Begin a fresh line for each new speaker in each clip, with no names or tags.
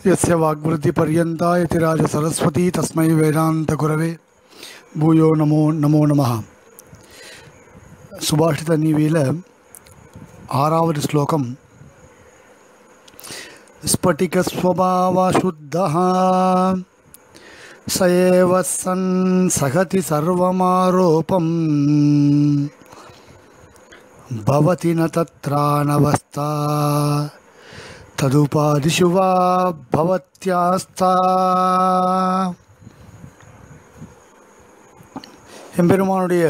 यस्य वाग्वृत्तिपर्यन्ता यतिराजसरस्वती तस्मै वेदान्तगुरवे भूयो नमो नमो நமः சுபாஷித நீவியில் ஆறாவது ஸ்லோகம் स्फटिकस्वभावशुद्धः स एव सन् सहति सर्वमारोपम् भवति न तत्रानवस्था तदुपादिषु वा भवत्यास्था எம்பெருமானுடைய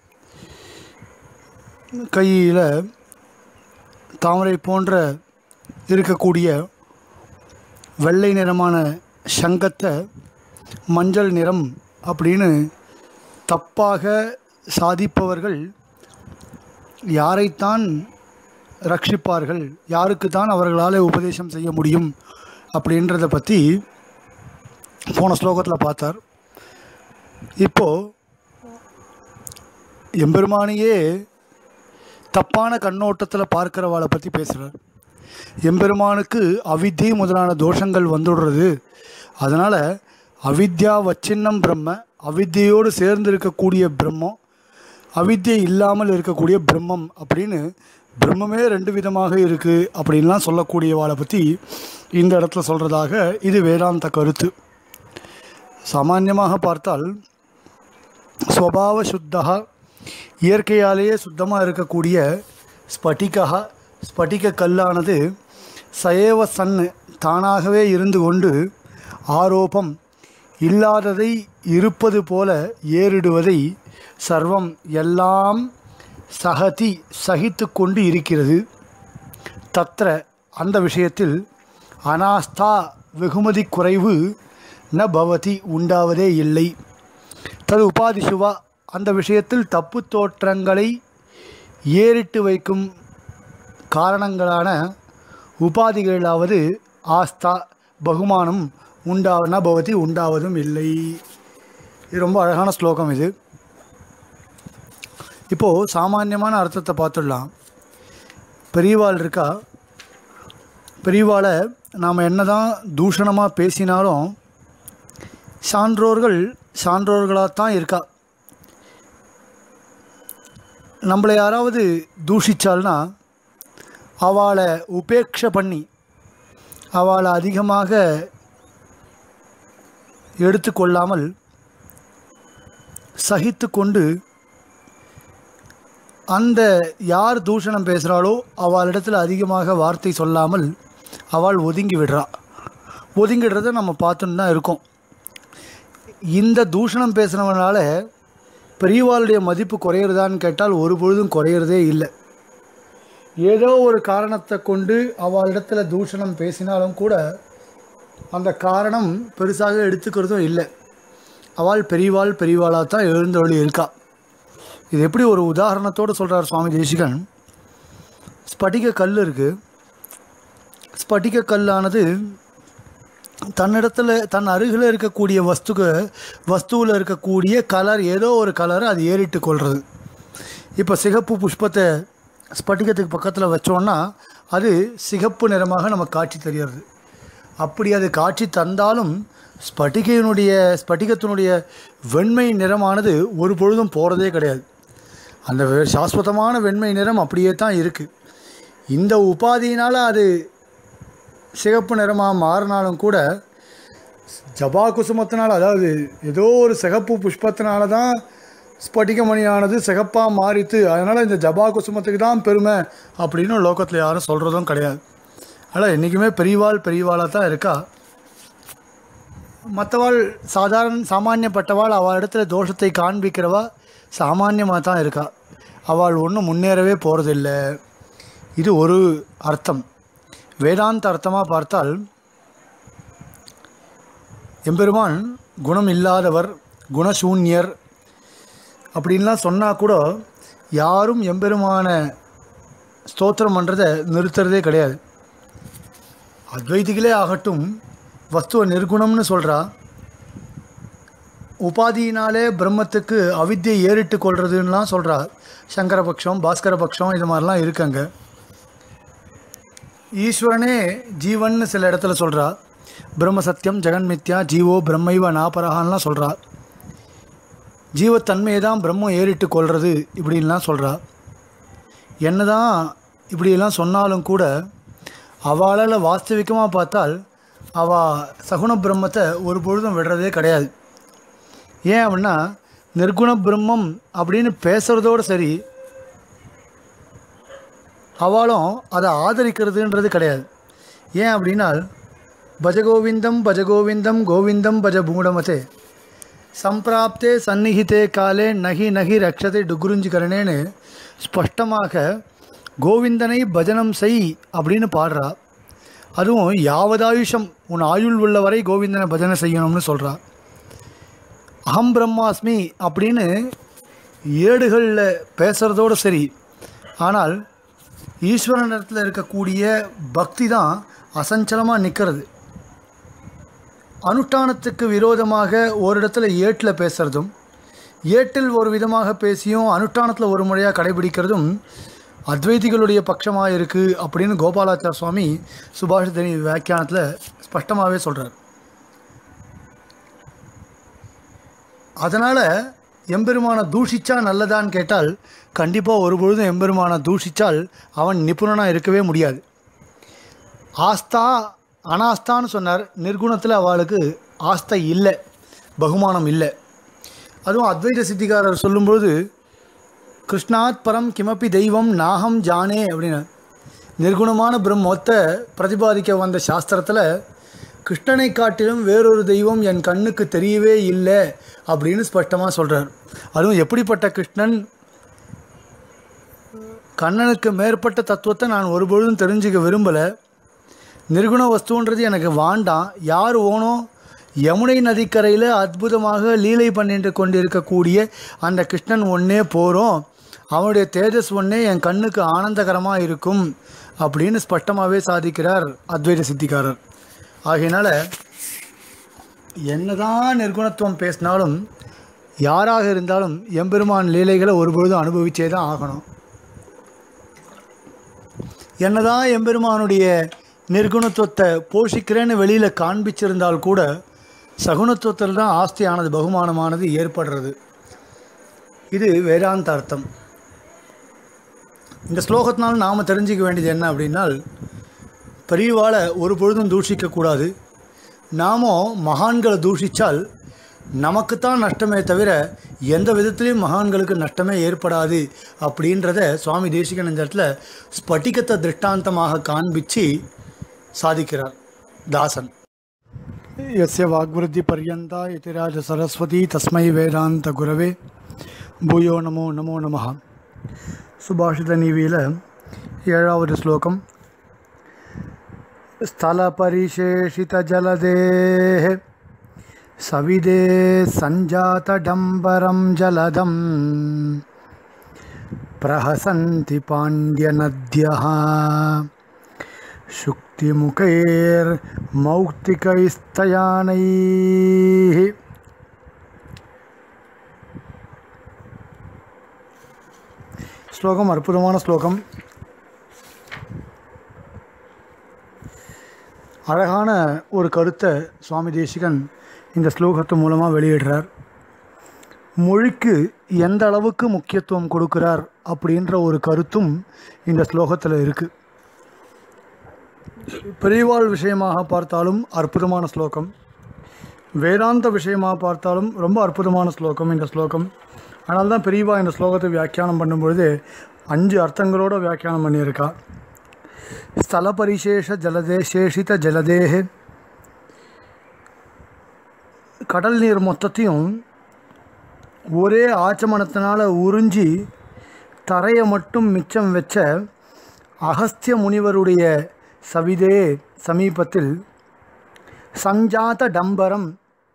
கையில் தாமரை போன்ற இருக்கக்கூடிய வெள்ளை நிறமான சங்கத்தை மஞ்சள் நிறம் அப்படின்னு தப்பாக சாதிப்பவர்கள் யாரைத்தான் ரட்சிப்பார்கள் யாருக்கு தான் அவர்களால் உபதேசம் செய்ய முடியும் அப்படின்றத பற்றி போன ஸ்லோகத்தில் பார்த்தார் இப்போது எம்பெருமானையே தப்பான கண்ணோட்டத்தில் பார்க்கிறவாளை பற்றி பேசுகிறார் எம்பெருமானுக்கு அவித்யை முதலான தோஷங்கள் வந்துடுறது அதனால் அவித்யா வச்சின்னம் பிரம்ம அவித்தியோடு சேர்ந்து இருக்கக்கூடிய பிரம்மம் அவித்யை இல்லாமல் இருக்கக்கூடிய பிரம்மம் அப்படின்னு பிரம்மமே ரெண்டு விதமாக இருக்குது அப்படின்லாம் சொல்லக்கூடியவாளை பற்றி இந்த இடத்துல சொல்கிறதாக இது வேதாந்த கருத்து சாமான்யமாக பார்த்தால் ஸ்வபாவ சுத்தகா இயற்கையாலேயே சுத்தமாக இருக்கக்கூடிய ஸ்பட்டிகா ஸ்பட்டிக கல்லானது சயேவ சன்னு தானாகவே இருந்து கொண்டு ஆரோப்பம் இல்லாததை இருப்பது போல ஏறிடுவதை சர்வம் எல்லாம் சகதி சகித்து கொண்டு இருக்கிறது தத்திர அந்த விஷயத்தில் அனாஸ்தா வெகுமதி குறைவு ந பவதி உண்டாவதே இல்லை தது உபாதிசுவா அந்த விஷயத்தில் தப்பு தோற்றங்களை ஏறிட்டு வைக்கும் காரணங்களான உபாதிகளாவது ஆஸ்தா பகுமானம் உண்டாவன பவதி உண்டாவதும் இல்லை இது ரொம்ப அழகான ஸ்லோகம் இது இப்போது சாமானியமான அர்த்தத்தை பார்த்துடலாம் பெரியவாள் இருக்கா பெரியவாளை நாம் என்ன தான் தூஷணமாக பேசினாலும் சான்றோர்கள் சான்றோர்களாக தான் இருக்கா நம்மளை யாராவது தூஷிச்சால்னா அவளை உபேட்சை பண்ணி அவளை அதிகமாக எடுத்துக்கொள்ளாமல் சகித்து கொண்டு அந்த யார் தூஷணம் பேசுகிறாளோ அவளிடத்தில் அதிகமாக வார்த்தை சொல்லாமல் அவள் ஒதுங்கி விடுறா ஒதுங்கிடுறத நம்ம பார்த்துன்னு தான் இருக்கோம் இந்த தூஷணம் பேசுனவனால பெரியவாளுடைய மதிப்பு குறையிறதான்னு கேட்டால் ஒரு பொழுதும் குறையிறதே இல்லை ஏதோ ஒரு காரணத்தை கொண்டு அவளிடத்தில் தூஷணம் பேசினாலும் கூட அந்த காரணம் பெருசாக எடுத்துக்கிறதும் இல்லை அவள் பெரியவாள் பெரியவாளாக தான் எழுந்தொழி இருக்கா இது எப்படி ஒரு உதாரணத்தோடு சொல்கிறார் சுவாமி தேசிகன் ஸ்படிக கல் இருக்குது ஸ்படிக கல்லானது தன்னிடத்தில் தன் அருகில் இருக்கக்கூடிய வஸ்துக்கு வஸ்துவில் இருக்கக்கூடிய கலர் ஏதோ ஒரு கலரை அது ஏறிட்டு கொள்வது இப்போ சிகப்பு புஷ்பத்தை ஸ்பட்டிகத்துக்கு பக்கத்தில் வச்சோன்னா அது சிகப்பு நிறமாக நமக்கு காட்சி தெரிகிறது அப்படி அது காட்சி தந்தாலும் ஸ்பட்டிகையினுடைய ஸ்பட்டிகத்தினுடைய வெண்மை நிறமானது ஒரு பொழுதும் போகிறதே கிடையாது அந்த சாஸ்வதமான வெண்மை நிறம் அப்படியே தான் இருக்குது இந்த உபாதியினால் அது சிகப்பு நிறமாக மாறினாலும் கூட ஜபா குசுமத்தினால் அதாவது ஏதோ ஒரு சிகப்பு புஷ்பத்தினால தான் ஸ்பட்டிகமணியானது சிகப்பாக மாறித்து அதனால் இந்த ஜபா குசுமத்துக்கு தான் பெருமை அப்படின்னு லோகத்தில் யாரும் சொல்கிறதும் கிடையாது அதனால் என்றைக்குமே பெரியவாள் பெரியவாளாக தான் இருக்கா மற்றவாள் சாதாரண சாமானியப்பட்டவாள் அவள் இடத்துல தோஷத்தை காண்பிக்கிறவா சாமானியமாக தான் இருக்கா அவள் ஒன்றும் முன்னேறவே போகிறதில்ல இது ஒரு அர்த்தம் வேதாந்த அர்த்தமாக பார்த்தால் எம்பெருமான் குணம் இல்லாதவர் குணசூன்யர் அப்படின்லாம் சொன்னால் கூட யாரும் எம்பெருமான ஸ்தோத்திரம் பண்ணுறதை நிறுத்துறதே கிடையாது அத்வைதிகளே ஆகட்டும் வஸ்துவ நிர்குணம்னு சொல்கிறா உபாதியினாலே பிரம்மத்துக்கு அவித்தியை ஏறிட்டு கொள்றதுன்னெலாம் சொல்கிறா சங்கரபக்ஷம் பாஸ்கரபக்ஷம் இது மாதிரிலாம் இருக்குங்க ஈஸ்வரனே ஜீவன்னு சில இடத்துல சொல்கிறா பிரம்ம சத்தியம் ஜெகன்மித்யா ஜீவோ பிரம்மைவ நாபரகான்லாம் சொல்கிறா ஜீவத்தன்மையை தான் பிரம்மம் ஏறிட்டு கொள்வது இப்படின்லாம் சொல்கிறா என்னதான் இப்படியெல்லாம் சொன்னாலும் கூட அவளால் வாஸ்தவிகமாக பார்த்தால் அவள் சகுண பிரம்மத்தை ஒரு பொழுதும் விடுறதே கிடையாது ஏன் அப்படின்னா நிர்குண பிரம்மம் அப்படின்னு பேசுகிறதோடு சரி அவளும் அதை ஆதரிக்கிறதுன்றது கிடையாது ஏன் அப்படின்னா பஜகோவிந்தம் பஜகோவிந்தம் கோவிந்தம் பஜ பூடமதே சம்பிராப்தே சந்நிகிதே காலே நகி நகி ரக்ஷதை டுகுருஞ்சிகரணேன்னு ஸ்பஷ்டமாக கோவிந்தனை பஜனம் செய் அப்படின்னு பாடுறா அதுவும் யாவதாயுஷம் உன் ஆயுள் உள்ள வரை கோவிந்தனை பஜனை செய்யணும்னு சொல்கிறா அகம் பிரம்மாஸ்மி அப்படின்னு ஏடுகளில் பேசுகிறதோடு சரி ஆனால் ஈஸ்வரனிடத்தில் இருக்கக்கூடிய பக்தி தான் அசஞ்சலமாக நிற்கிறது அனுஷ்டானத்துக்கு விரோதமாக ஒரு இடத்துல ஏட்டில் பேசுகிறதும் ஏட்டில் ஒரு விதமாக பேசியும் அனுஷ்டானத்தில் ஒரு முறையாக கடைபிடிக்கிறதும் அத்வைதிகளுடைய பட்சமாக இருக்குது அப்படின்னு கோபாலாச்சார சுவாமி சுபாஷிதனி வியாக்கியானத்தில் ஸ்பஷ்டமாகவே சொல்கிறார் அதனால் எம்பெருமானை தூஷிச்சா நல்லதான்னு கேட்டால் கண்டிப்பாக ஒரு பொழுதும் எம்பெருமானை தூஷிச்சால் அவன் நிபுணனாக இருக்கவே முடியாது ஆஸ்தா அனாஸ்தான்னு சொன்னார் நிர்குணத்தில் அவளுக்கு ஆஸ்தை இல்லை பகுமானம் இல்லை அதுவும் அத்வைத சித்திகாரர் சொல்லும்பொழுது கிருஷ்ணாத் பரம் கிமப்பி தெய்வம் நாகம் ஜானே அப்படின்னு நிர்குணமான பிரம்மத்தை பிரதிபாதிக்க வந்த சாஸ்திரத்தில் கிருஷ்ணனை காட்டிலும் வேறொரு தெய்வம் என் கண்ணுக்கு தெரியவே இல்லை அப்படின்னு ஸ்பஷ்டமாக சொல்கிறார் அதுவும் எப்படிப்பட்ட கிருஷ்ணன் கண்ணனுக்கு மேற்பட்ட தத்துவத்தை நான் ஒருபொழுதும் தெரிஞ்சுக்க விரும்பலை நிர்குண வஸ்துன்றது எனக்கு வாண்டாம் யார் ஓனோ யமுனை நதிக்கரையில் அற்புதமாக லீலை பண்ணிட்டு கொண்டிருக்கக்கூடிய அந்த கிருஷ்ணன் ஒன்றே போகிறோம் அவனுடைய தேஜஸ் ஒன்றே என் கண்ணுக்கு ஆனந்தகரமாக இருக்கும் அப்படின்னு ஸ்பஷ்டமாகவே சாதிக்கிறார் அத்வைத சித்திகாரர் ஆகையினால என்னதான் நிர்குணத்துவம் பேசினாலும் யாராக இருந்தாலும் எம்பெருமான் லீலைகளை ஒருபொழுதும் அனுபவிச்சே தான் ஆகணும் என்னதான் எம்பெருமானுடைய நிர்குணத்துவத்தை போஷிக்கிறேன்னு வெளியில் காண்பிச்சிருந்தால் கூட சகுணத்துவத்தில் தான் ஆஸ்தியானது பகுமானமானது ஏற்படுறது இது வேதாந்த அர்த்தம் இந்த ஸ்லோகத்தினால் நாம் தெரிஞ்சிக்க வேண்டியது என்ன அப்படின்னால் பெரியவாளை ஒரு பொழுதும் தூஷிக்கக்கூடாது நாமும் மகான்களை தூஷித்தால் நமக்குத்தான் நஷ்டமே தவிர எந்த விதத்துலேயும் மகான்களுக்கு நஷ்டமே ஏற்படாது அப்படின்றத சுவாமி தேசிகன் இந்த இடத்துல ஸ்பட்டிகத்தை திருஷ்டாந்தமாக காண்பிச்சு சாதிக்கிறார் தாசன் यस्य वाग्वृद्धिपर्यन्ता यतिराज सरस्वती तस्मै वेदान्तगुरवे பூயோ நமோ நமோ நமः சுபாஷித நீவியில் ஏழாவது ஸ்லோகம் स्थलपरिशेषितजलदेः सविदे सञ्जातडम्बरं जलदं प्रहसन्ति पाण्ड्यनद्यः शुक्तिमुखैर्मौक्तिकैस्तयानैः ஸ்லோகம் அற்புதமான ஸ்லோகம் அழகான ஒரு கருத்தை சுவாமி தேசிகன் இந்த ஸ்லோகத்து மூலமாக வெளியிடுறார் மொழிக்கு எந்த அளவுக்கு முக்கியத்துவம் கொடுக்கிறார் அப்படின்ற ஒரு கருத்தும் இந்த ஸ்லோகத்தில் இருக்குது பெரியவாள் விஷயமாக பார்த்தாலும் அற்புதமான ஸ்லோகம் வேதாந்த விஷயமாக பார்த்தாலும் ரொம்ப அற்புதமான ஸ்லோகம் இந்த ஸ்லோகம் அதனால தான் பெரியவா இந்த ஸ்லோகத்தை வியாக்கியானம் பண்ணும்பொழுது அஞ்சு அர்த்தங்களோட வியாக்கியானம் பண்ணியிருக்கா ஸ்தல பரிசேஷ ஜலதே சேஷித ஜலதேஹே கடல் நீர் மொத்தத்தையும் ஒரே ஆச்சமனத்தினால உறிஞ்சி தரையை மட்டும் மிச்சம் வச்ச அகஸ்திய முனிவருடைய சவிதே சமீபத்தில் சஞ்சாத டம்பரம்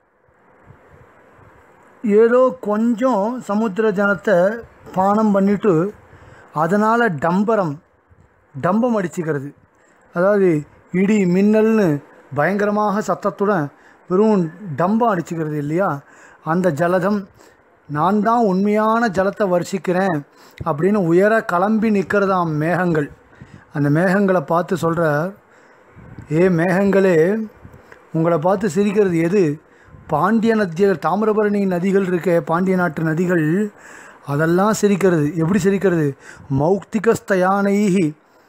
ஏதோ கொஞ்சம் சமுத்திர ஜனத்தை பானம் பண்ணிட்டு அதனால் டம்பரம் டம்பம் அடிச்சுக்கிறது அதாவது இடி மின்னல்னு பயங்கரமாக சத்தத்துடன் வெறும் டம்பம் அடிச்சுக்கிறது இல்லையா அந்த ஜலதம் நான் தான் உண்மையான ஜலத்தை வர்ஷிக்கிறேன் அப்படின்னு உயர கிளம்பி நிற்கிறதாம் மேகங்கள் அந்த மேகங்களை பார்த்து சொல்கிறார் ஏ மேகங்களே உங்களை பார்த்து சிரிக்கிறது எது பாண்டிய நதிகள் தாமிரபரணி நதிகள் இருக்க பாண்டிய நாட்டு நதிகள் அதெல்லாம் சிரிக்கிறது எப்படி சிரிக்கிறது மௌக்திகஸ்தயானைகி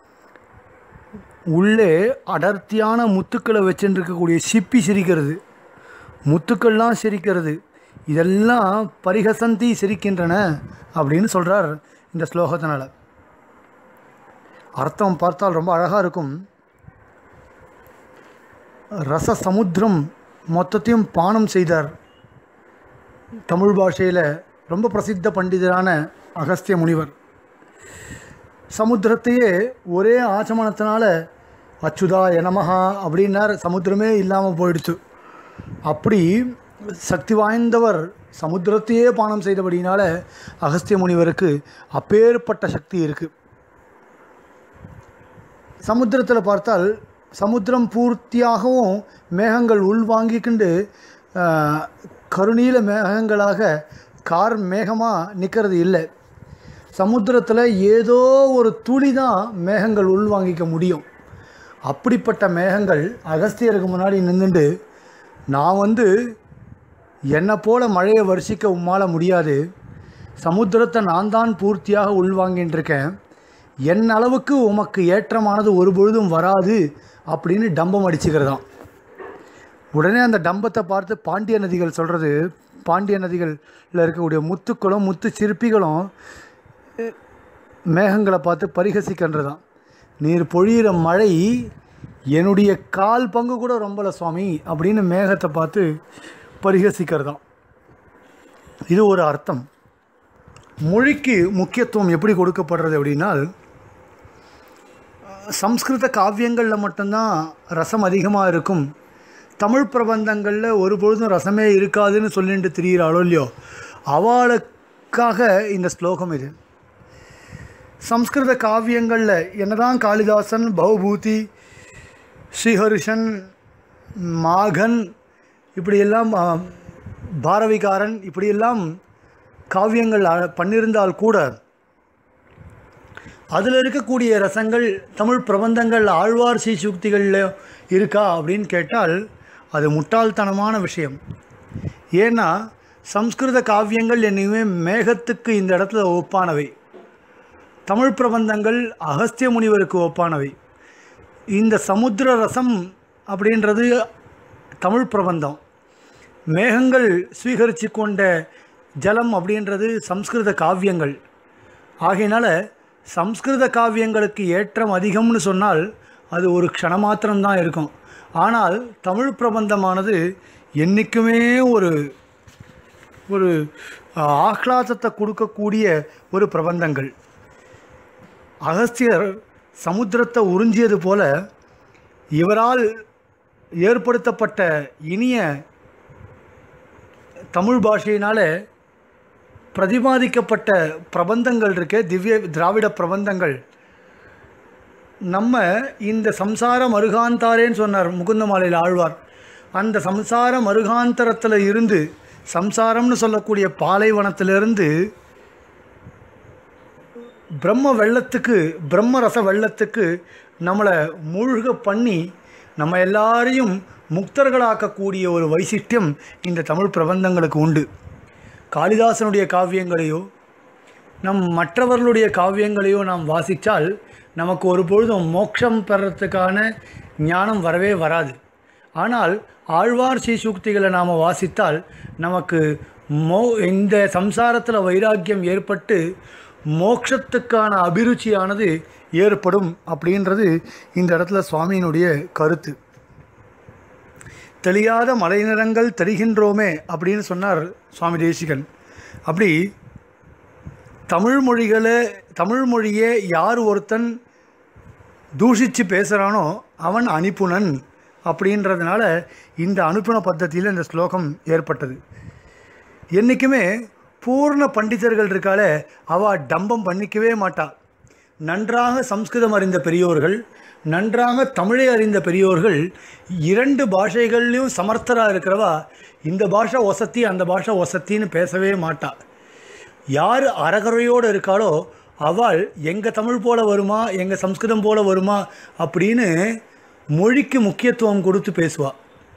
உள்ளே அடர்த்தியான முத்துக்களை வச்சுருக்கக்கூடிய சிப்பி சிரிக்கிறது முத்துக்கள்லாம் சிரிக்கிறது இதெல்லாம் பரிகசந்தி சிரிக்கின்றன அப்படின்னு சொல்கிறார் இந்த ஸ்லோகத்தினால அர்த்தம் பார்த்தால் ரொம்ப அழகாக இருக்கும் ரச சமுத்திரம் மொத்தத்தையும் பானம் செய்தார் தமிழ் பாஷையில் ரொம்ப பிரசித்த பண்டிதரான அகஸ்திய முனிவர் சமுத்திரத்தையே ஒரே ஆச்சமனத்தினால அச்சுதா எனமஹா அப்படின்னார் சமுத்திரமே இல்லாமல் போயிடுச்சு அப்படி சக்தி வாய்ந்தவர் சமுத்திரத்தையே பானம் செய்தபடினால அகஸ்திய முனிவருக்கு அப்பேற்பட்ட சக்தி இருக்குது சமுத்திரத்தில் பார்த்தால் சமுத்திரம் பூர்த்தியாகவும் மேகங்கள் உள்வாங்கிக்கிண்டு ஆஹ், கருநீல மேகங்களாக கார் மேகமாக நிற்கிறது இல்லை சமுத்திரத்தில் ஏதோ ஒரு துளி தான் மேகங்கள் உள்வாங்கிக்க முடியும் அப்படிப்பட்ட மேகங்கள் அகஸ்தியருக்கு முன்னாடி நின்றுண்டு நான் வந்து என்னை போல மழையை வருஷிக்க உம்மால் முடியாது சமுத்திரத்தை நான் தான் பூர்த்தியாக உள்வாங்கின்னு இருக்கேன் என் அளவுக்கு உமக்கு ஏற்றமானது ஒரு பொழுதும் வராது அப்படின்னு டம்பம் அடிச்சுக்கிறதாம் உடனே அந்த டம்பத்தை பார்த்து பாண்டிய நதிகள் சொல்கிறது பாண்டிய நதிகளில் இருக்கக்கூடிய முத்துக்களும் முத்து சிற்பிகளும் அஹ், மேகங்களை பார்த்து பரிகசிக்கின்றதாம் நீர் பொழியிற மழை என்னுடைய கால் பங்கு கூட ரொம்பல சுவாமி அப்படின்னு மேகத்தை பார்த்து பரிகசிக்கிறதாம் இது ஒரு அர்த்தம் மொழிக்கு முக்கியத்துவம் எப்படி கொடுக்கப்படுறது அப்படின்னால் சம்ஸ்கிருத காவியங்களில் மட்டும்தான் ரசம் அதிகமாக இருக்கும் தமிழ் பிரபந்தங்களில் ஒரு பொழுதும் ரசமே இருக்காதுன்னு சொல்லிட்டு திரியிறாளோ இல்லையோ அவளுக்காக இந்த ஸ்லோகம் இது சம்ஸ்கிருத காவியங்களில் என்னதான் காளிதாசன் பவபூதி ஸ்ரீஹரிஷன் மாகன் இப்படியெல்லாம் ஆ, பாரவிகாரன் இப்படியெல்லாம் காவியங்கள் அ- பண்ணியிருந்தால் கூட அதில் இருக்கக்கூடிய ரசங்கள் தமிழ் பிரபந்தங்கள் ஆழ்வார் சீசுக்திகளில் இருக்கா அப்படின்னு கேட்டால் அது முட்டாள்தனமான விஷயம் ஏன்னா சம்ஸ்கிருத காவியங்கள் என்னையுமே மேகத்துக்கு இந்த இடத்துல ஒப்பானவை தமிழ் பிரபந்தங்கள் அகஸ்திய முனிவருக்கு ஒப்பானவை இந்த சமுத்திர ரசம் அப்படின்றது தமிழ் பிரபந்தம் மேகங்கள் ஸ்வீகரித்து கொண்ட ஜலம் அப்படின்றது சம்ஸ்கிருத காவியங்கள் ஆகையினால சம்ஸ்கிருத காவியங்களுக்கு ஏற்றம் அதிகம்னு சொன்னால் அது ஒரு க்ஷணமாத்திரம்தான் இருக்கும் ஆனால் தமிழ் பிரபந்தமானது என்றைக்குமே ஒரு ஒரு ஆஹ், ஆஹ்லாதத்தை கொடுக்கக்கூடிய ஒரு பிரபந்தங்கள் அகஸ்தியர் சமுத்திரத்தை உறிஞ்சியது போல இவரால் ஏற்படுத்தப்பட்ட இனிய தமிழ் பாஷையினால் பிரதிபாதிக்கப்பட்ட பிரபந்தங்கள் இருக்கே திவ்ய திராவிட பிரபந்தங்கள் நம்ம இந்த சம்சார மருகாந்தாரேன்னு சொன்னார் முகுந்தமாலையில் ஆழ்வார் அந்த சம்சார மருகாந்தரத்தில் இருந்து சம்சாரம்னு சொல்லக்கூடிய பாலைவனத்திலிருந்து பிரம்ம வெள்ளத்துக்கு பிரம்ம ரச வெள்ளத்துக்கு நம்மளை மூழ்க பண்ணி நம்ம எல்லாரையும் முக்தர்களாக்கக்கூடிய ஒரு வைசிஷ்டியம் இந்த தமிழ் பிரபந்தங்களுக்கு உண்டு காளிதாசனுடைய காவியங்களையோ நம் மற்றவர்களுடைய காவியங்களையோ நாம் வாசித்தால் நமக்கு ஒரு பொழுதும் மோட்சம் பெறத்துக்கான ஞானம் வரவே வராது ஆனால் ஆழ்வார் சீசூக்திகளை நாம் வாசித்தால் நமக்கு மோ இந்த சம்சாரத்தில் வைராக்கியம் ஏற்பட்டு மோட்சத்துக்கான அபிருச்சியானது ஏற்படும் அப்படின்றது இந்த இடத்துல சுவாமியினுடைய கருத்து தெளியாத மலைநிறங்கள் தெரிகின்றோமே அப்படின்னு சொன்னார் சுவாமி தேசிகன் அப்படி தமிழ் மொழிகளை தமிழ் மொழியை யார் ஒருத்தன் தூஷித்து பேசுகிறானோ அவன் அனுப்புனன் அப்படின்றதுனால இந்த அனுப்புன பద్ధதியில் இந்த ஸ்லோகம் ஏற்பட்டது என்றைக்குமே பூர்ண பண்டிதர்கள் இருக்காளே அவ டம்பம் பண்ணிக்கவே மாட்டா நன்றாக சம்ஸ்கிருதம் அறிந்த பெரியோர்கள் நன்றாக தமிழை அறிந்த பெரியோர்கள் இரண்டு பாஷைகள்லையும் சமர்த்தராக இருக்கிறவா இந்த பாஷை ஒசத்தி அந்த பாஷை ஒசத்தின்னு பேசவே மாட்டா யார் அறகுறையோடு இருக்காளோ அவள் எங்கள் தமிழ் போல வருமா எங்கள் சம்ஸ்கிருதம் போல வருமா அப்படின்னு மொழிக்கு முக்கியத்துவம் கொடுத்து பேசுவா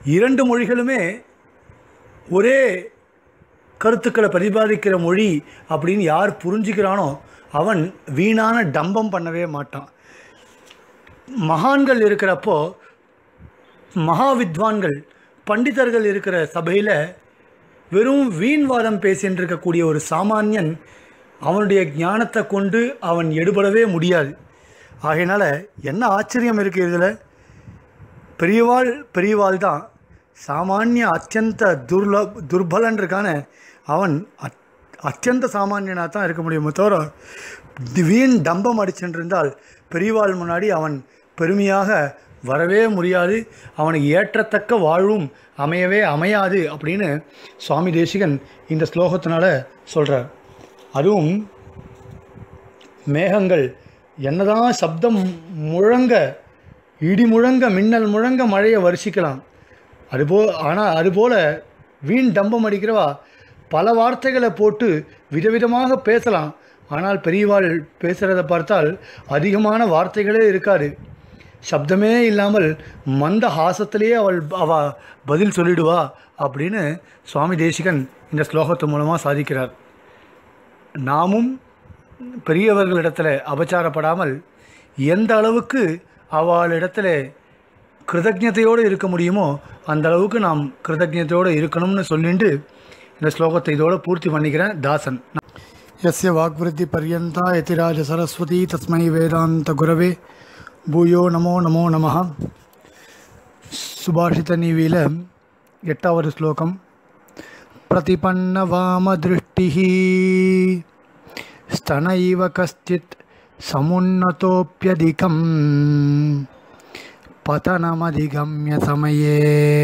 இரண்டு மொழிகளுமே ஒரே கருத்துக்களை பிரதிபாதிக்கிற மொழி அப்படின்னு யார் புரிஞ்சுக்கிறானோ அவன் வீணான டம்பம் பண்ணவே மாட்டான் மகான்கள் இருக்கிறப்போ மகா வித்வான்கள் பண்டிதர்கள் இருக்கிற சபையில் வெறும் வீண்வாதம் பேசின்னு இருக்கக்கூடிய ஒரு சாமானியன் அவனுடைய ஞானத்தை கொண்டு அவன் எடுபடவே முடியாது ஆகையினால என்ன ஆச்சரியம் இருக்குது இதில் பெரியவாள் பெரியவாள் தான் சாமானிய அத்தியந்த துர்ல துர்பலன் இருக்கான அவன் அத் அத்தியந்த சாமானியனாக தான் இருக்க முடியுமே தவிர வீண் டம்பம் அடிச்சுட்டு இருந்தால் பெரியவாள் முன்னாடி அவன் பெருமையாக வரவே முடியாது அவனுக்கு ஏற்றத்தக்க வாழ்வும் அமையவே அமையாது அப்படின்னு சுவாமி தேசிகன் இந்த ஸ்லோகத்தினால சொல்கிறார் அதுவும் மேகங்கள் என்னதான் சப்தம் முழங்க இடி முழங்க மின்னல் முழங்க மழையை வருஷிக்கலாம் அதுபோ ஆனால் அதுபோல் வீண் டம்பம் அடிக்கிறவா பல வார்த்தைகளை போட்டு விதவிதமாக பேசலாம் ஆனால் பெரியவாள் பேசுகிறத பார்த்தால் அதிகமான வார்த்தைகளே இருக்காது சப்தமே இல்லாமல் மந்த ஹாசத்திலேயே அவள் அவ பதில் சொல்லிடுவா அப்படின்னு சுவாமி தேசிகன் இந்த ஸ்லோகத்து மூலமாக சாதிக்கிறார் நாமும் பெரியவர்களிடத்தில் அபச்சாரப்படாமல் எந்த அளவுக்கு அவளிடத்துல கிருதஜதையோடு இருக்க முடியுமோ அந்த அளவுக்கு நாம் கிருதஜதையோடு இருக்கணும்னு சொல்லிட்டு இந்த ஸ்லோகத்தை இதோட பூர்த்தி பண்ணிக்கிறேன் தாசன் यस्य वाग्वृत्तिपर्यन्ता यतिराजसरस्वती तस्मै वेदान्तगुरवे பூயோ நமோ நமோ நமः சுபாஷிதநீவியில் எட்டாவது ஸ்லோகம் प्रतिपन्नवामदृष्टिः स्तन इव कश्चित् समुन्नतोऽप्यधिकं पतनमधिगम्य समये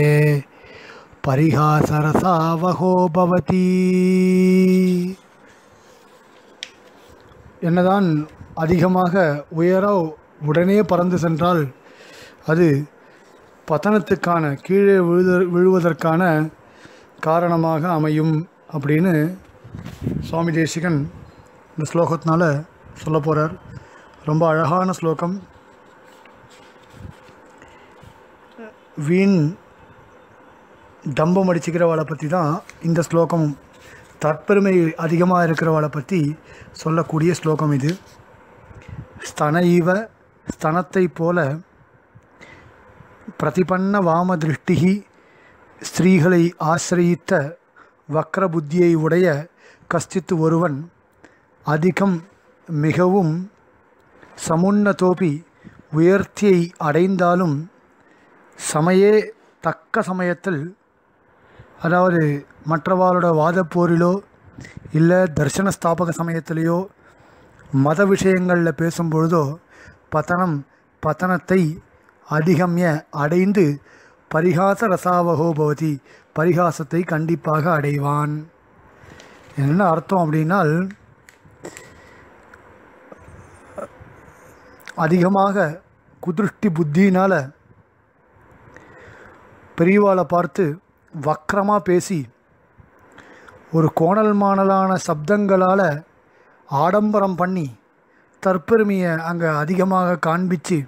परिहासरसावहो भवति என்னதான் அதிகமாக உயர உடனே பறந்து சென்றால் அது பதனத்துக்கான கீழே விழுத விழுவதற்கான காரணமாக அமையும் அப்படின்னு சுவாமி தேசிகன் இந்த ஸ்லோகத்தினால சொல்ல போகிறார் ரொம்ப அழகான ஸ்லோகம் வீண் தம்பம் அடிச்சுக்கிறவளை பற்றி தான் இந்த ஸ்லோகம் தற்பெருமை அதிகமாக இருக்கிறவளை பற்றி சொல்லக்கூடிய ஸ்லோகம் இது ஸ்தன ஈவ ஸ்தனத்தை போல பிரதிபன்ன வாம திருஷ்டிகி ஸ்திரீகளை ஆசிரயித்த வக்ர புத்தியை உடைய கஷ்டித்து ஒருவன் அதிகம் மிகவும் சமுன்னதோபி உயர்த்தியை அடைந்தாலும் சமயே தக்க சமயத்தில் அதாவது மற்றவாளோட வாதப்போரிலோ இல்லை தர்சன ஸ்தாபக சமயத்திலேயோ மத விஷயங்களில் பேசும்பொழுதோ பதனம் பதனத்தை அதிகம்ய அடைந்து பரிகாச ரசாவகோ பவதி பரிகாசத்தை கண்டிப்பாக அடைவான் என்ன அர்த்தம் அப்படின்னால் அதிகமாக குதிருஷ்டி புத்தியினால் பெரியவாளை பார்த்து வக்கரமாக பேசி ஒரு கோணல் மாணலான சப்தங்களால் ஆடம்பரம் பண்ணி தற்பெருமையை அங்கே அதிகமாக காண்பிச்சு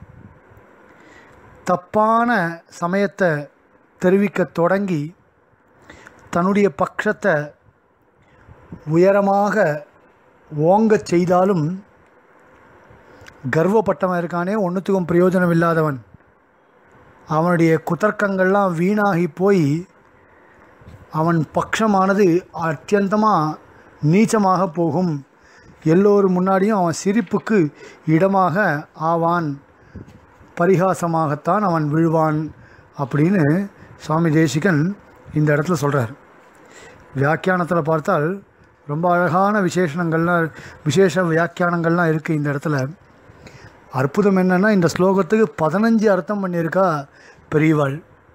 தப்பான சமயத்தை தெரிவிக்க தொடங்கி தன்னுடைய பட்சத்தை உயரமாக ஓங்கச் செய்தாலும் கர்வப்பட்டவன் இருக்கானே ஒன்றுத்துக்கும் பிரயோஜனம் இல்லாதவன் அவனுடைய குதர்க்கங்கள்லாம் வீணாகி போய் அவன் பட்சமானது அத்தியந்தமாக நீச்சமாக போகும் எல்லோர் முன்னாடியும் அவன் சிரிப்புக்கு இடமாக ஆவான் பரிகாசமாகத்தான் அவன் விழுவான் அப்படின்னு சுவாமி தேசிகன் இந்த இடத்துல சொல்கிறார் வியாக்கியானத்தில் பார்த்தால் ரொம்ப அழகான விசேஷணங்கள்லாம் விசேஷ வியாக்கியானங்கள்லாம் இருக்குது இந்த இடத்துல அற்புதம் என்னென்னா இந்த ஸ்லோகத்துக்கு பதினஞ்சு அர்த்தம் பண்ணியிருக்கா பெரியவாள்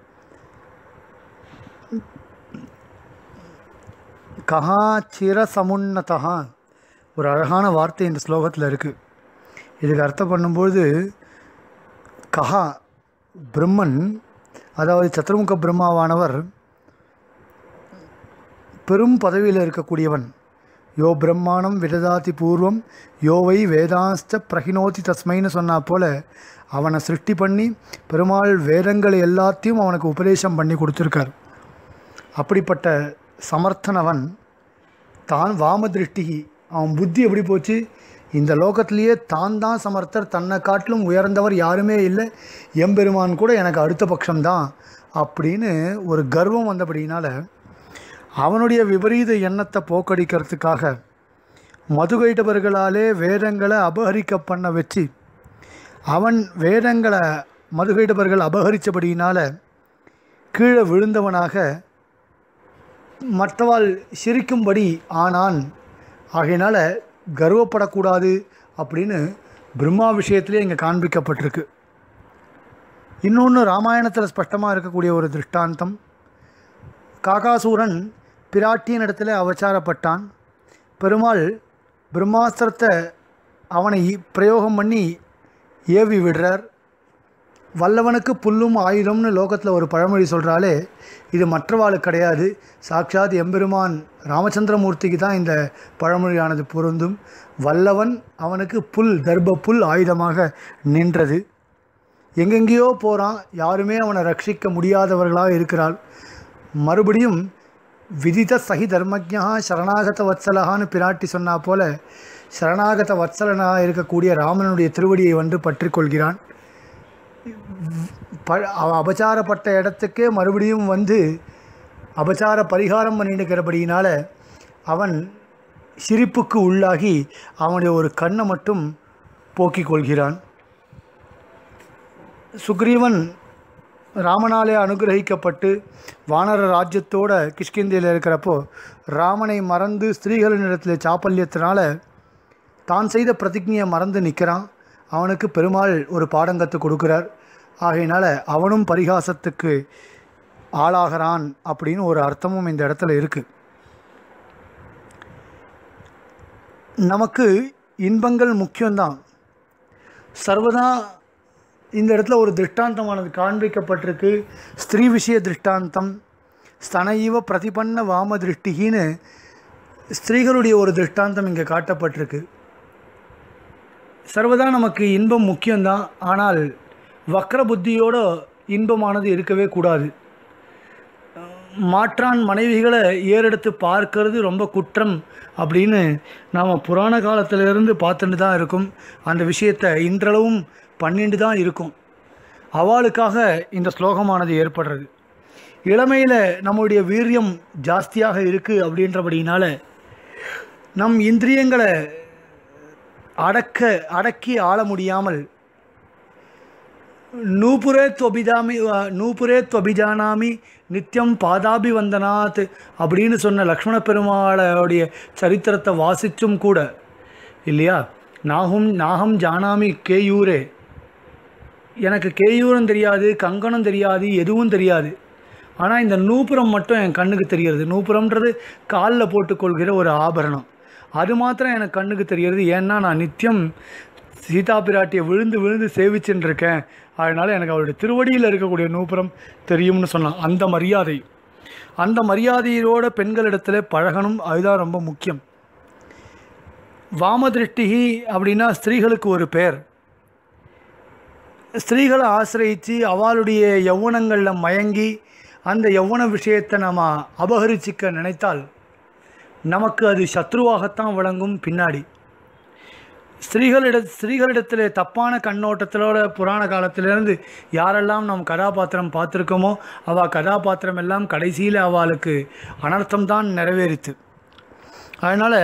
கஹா சிர சமுன்னதா ஒரு அழகான வார்த்தை இந்த ஸ்லோகத்தில் இருக்குது இதுக்கு அர்த்தம் பண்ணும்போது கஹா பிரம்மன் அதாவது சத்துர்முக பிரம்மாவானவர் பெரும் பதவியில் இருக்கக்கூடியவன் யோ பிரம்மாணம் விததாதி பூர்வம் யோவை வேதாஸ்த பிரகினோதி தஸ்மைன்னு சொன்னா போல அவனை சிருஷ்டி பண்ணி பெருமாள் வேதங்களை எல்லாத்தையும் அவனுக்கு உபதேசம் பண்ணி கொடுத்துருக்கார் அப்படிப்பட்ட சமர்த்தனவன் தான் வாம திருஷ்டி அவன் புத்தி எப்படி போச்சு இந்த லோகத்திலேயே தான் தான் சமர்த்தர் தன்னை காட்டிலும் உயர்ந்தவர் யாருமே இல்லை எம்பெருமான் கூட எனக்கு அடுத்த பட்சம்தான் அப்படின்னு ஒரு கர்வம் வந்தபடினால அவனுடைய விபரீத எண்ணத்தை போக்கடிக்கிறதுக்காக மதுகைட்டவர்களாலே வேதங்களை அபகரிக்க பண்ண வச்சு அவன் வேதங்களை மதுகைட்டவர்கள் அபகரித்தபடியினால கீழே விழுந்தவனாக மற்றவாள் சிரிக்கும்படி ஆனான் ஆகையினால கர்வப்படக்கூடாது அப்படின்னு பிரம்மா விஷயத்திலே இங்கே காண்பிக்கப்பட்டிருக்கு இன்னொன்று ராமாயணத்தில் ஸ்பஷ்டமாக இருக்கக்கூடிய ஒரு திருஷ்டாந்தம் காகாசூரன் பிராட்டியின் இடத்துல அவச்சாரப்பட்டான் பெருமாள் பிரம்மாஸ்திரத்தை அவனை பிரயோகம் பண்ணி ஏவி விடுறார் வல்லவனுக்கு புல்லும் ஆயுதம்னு லோகத்தில் ஒரு பழமொழி சொல்கிறாலே இது மற்றவாளுக்கு கிடையாது சாட்சாத் எம்பெருமான் ராமச்சந்திரமூர்த்திக்கு தான் இந்த பழமொழியானது பொருந்தும் வல்லவன் அவனுக்கு புல் தர்ப புல் ஆயுதமாக நின்றது எங்கெங்கேயோ போகிறான் யாருமே அவனை ரட்சிக்க முடியாதவர்களாக இருக்கிறாள் மறுபடியும் விதித சகி தர்மஜா சரணாகத வத்சலகான்னு பிராட்டி சொன்னா போல சரணாகத வத்சலனாக இருக்கக்கூடிய ராமனுடைய திருவடியை வந்து பற்றி கொள்கிறான் ப அவன் அபச்சாரப்பட்ட இடத்துக்கே மறுபடியும் வந்து அபச்சார பரிகாரம் பண்ணிட்டுக்கிறபடியினால அவன் சிரிப்புக்கு உள்ளாகி அவனுடைய ஒரு கண்ணை மட்டும் போக்கிக் கொள்கிறான் சுக்ரீவன் ராமனாலே அனுகிரகிக்கப்பட்டு வானர ராஜ்யத்தோட கிஷ்கிந்தியில் இருக்கிறப்போ ராமனை மறந்து ஸ்திரீகளினிடத்தில் சாப்பல்யத்தினால தான் செய்த பிரதிஜையை மறந்து நிற்கிறான் அவனுக்கு பெருமாள் ஒரு பாடங்கத்து கொடுக்குறார் ஆகையினால அவனும் பரிகாசத்துக்கு ஆளாகிறான் அப்படின்னு ஒரு அர்த்தமும் இந்த இடத்துல இருக்குது நமக்கு இன்பங்கள் முக்கியம்தான் சர்வதா இந்த இடத்துல ஒரு திருஷ்டாந்தமானது காண்பிக்கப்பட்டிருக்கு ஸ்திரீ விஷய திருஷ்டாந்தம் ஸ்தனைவ பிரதிபன்ன வாம திருஷ்டிகின்னு ஸ்திரீகளுடைய ஒரு திருஷ்டாந்தம் இங்கே காட்டப்பட்டிருக்கு சர்வதா நமக்கு இன்பம் முக்கியம்தான் ஆனால் வக்ர புத்தியோட இன்பமானது இருக்கவே கூடாது மாற்றான் மனைவிகளை ஏறெடுத்து பார்க்கறது ரொம்ப குற்றம் அப்படின்னு நாம் புராண காலத்திலிருந்து பார்த்துட்டு தான் இருக்கும் அந்த விஷயத்தை இன்றளவும் பண்ணிட்டு தான் இருக்கும் அவளுக்காக இந்த ஸ்லோகமானது ஏற்படுறது இளமையில் நம்முடைய வீரியம் ஜாஸ்தியாக இருக்குது அப்படின்றபடினால நம் இந்திரியங்களை அடக்க அடக்கி ஆள முடியாமல் நூபுரே துவபிதாமி நூபுரே துவபிஜானாமி நித்தியம் பாதாபி வந்தனாத் அப்படின்னு சொன்ன லக்ஷ்மண பெருமாளுடைய சரித்திரத்தை வாசிச்சும் கூட இல்லையா நாகும் நாகம் ஜானாமி கேயூரே எனக்கு கேயூரம் தெரியாது கங்கணம் தெரியாது எதுவும் தெரியாது ஆனால் இந்த நூப்புரம் மட்டும் என் கண்ணுக்கு தெரிகிறது நூப்புரம்ன்றது காலில் போட்டுக்கொள்கிற ஒரு ஆபரணம் அது மாத்திரம் எனக்கு கண்ணுக்கு தெரிகிறது ஏன்னா நான் நித்தியம் சீதா பிராட்டியை விழுந்து விழுந்து சேவிச்சுட்டு இருக்கேன் அதனால் எனக்கு அவருடைய திருவடியில் இருக்கக்கூடிய நூப்புரம் தெரியும்னு சொன்னான் அந்த மரியாதை அந்த மரியாதையோட பெண்களிடத்துல பழகணும் அதுதான் ரொம்ப முக்கியம் வாமதிருஷ்டிகி அப்படின்னா ஸ்திரீகளுக்கு ஒரு பெயர் ஸ்திரீகளை ஆசிரியித்து அவளுடைய யௌவனங்களில் மயங்கி அந்த யௌவன விஷயத்தை நம்ம அபகரிச்சிக்க நினைத்தால் நமக்கு அது சத்ருவாகத்தான் விளங்கும் பின்னாடி ஸ்திரீகளிட ஸ்திரீகளிடத்தில் தப்பான கண்ணோட்டத்திலோட புராண காலத்திலேருந்து யாரெல்லாம் நம் கதாபாத்திரம் பார்த்துருக்கோமோ அவள் கதாபாத்திரம் எல்லாம் கடைசியில் அவளுக்கு அனர்த்தம் தான் நிறைவேறித்து அதனால்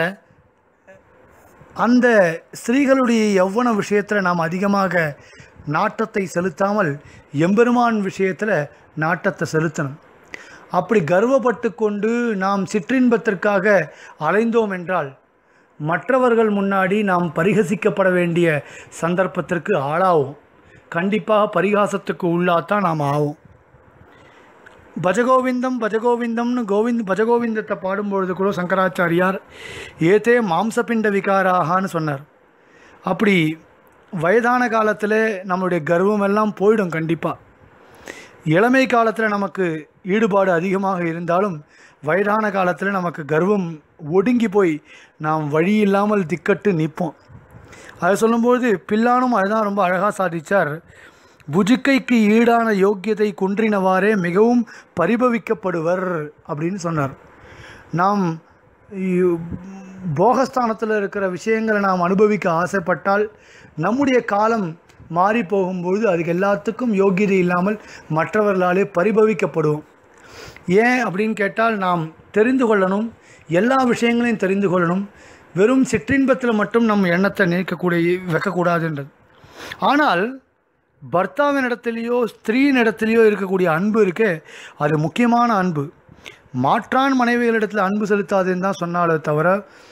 அந்த ஸ்திரீகளுடைய யௌவன விஷயத்தில் நாம் அதிகமாக நாட்டத்தை செலுத்தாமல் எம்பெருமான் விஷயத்தில் நாட்டத்தை செலுத்தணும் அப்படி கர்வப்பட்டு கொண்டு நாம் சிற்றின்பத்திற்காக அலைந்தோம் என்றால் மற்றவர்கள் முன்னாடி நாம் பரிகசிக்கப்பட வேண்டிய சந்தர்ப்பத்திற்கு ஆளாவோம் கண்டிப்பாக பரிகாசத்துக்கு உள்ளாத்தான் நாம் ஆவோம் பஜகோவிந்தம் பஜகோவிந்தம்னு கோவிந்த் பஜகோவிந்தத்தை பாடும்பொழுது கூட சங்கராச்சாரியார் ஏதே மாம்சபிண்ட விகாராகான்னு சொன்னார் அப்படி வயதான காலத்தில் நம்மளுடைய கர்வம் எல்லாம் போயிடும் கண்டிப்பாக இளமை காலத்தில் நமக்கு ஈடுபாடு அதிகமாக இருந்தாலும் வயதான காலத்தில் நமக்கு கர்வம் ஒடுங்கி போய் நாம் வழி இல்லாமல் திக்கட்டு நிற்போம் அதை சொல்லும்போது பில்லானும் அதுதான் ரொம்ப அழகாக சாதிச்சார் புஜுக்கைக்கு ஈடான யோக்கியத்தை குன்றினவாறே மிகவும் பரிபவிக்கப்படுவர் அப்படின்னு சொன்னார் நாம் இ- போகஸ்தானத்தில் இருக்கிற விஷயங்களை நாம் அனுபவிக்க ஆசைப்பட்டால் நம்முடைய காலம் மாறி போகும்போது அதுக்கு எல்லாத்துக்கும் யோக்கியதை இல்லாமல் மற்றவர்களாலே பரிபவிக்கப்படுவோம் ஏன் அப்படின்னு கேட்டால் நாம் தெரிந்து கொள்ளணும் எல்லா விஷயங்களையும் தெரிந்து கொள்ளணும் வெறும் சிற்றின்பத்தில் மட்டும் நம் எண்ணத்தை நினைக்கக்கூடிய வைக்கக்கூடாதுன்றது ஆனால் பர்த்தாவின் இடத்துலையோ ஸ்திரீயின் இடத்துலையோ இருக்கக்கூடிய அன்பு இருக்கே அது முக்கியமான அன்பு மாற்றான் மனைவிகளிடத்தில் அன்பு செலுத்தாதுன்னு தான் சொன்னாலே தவிர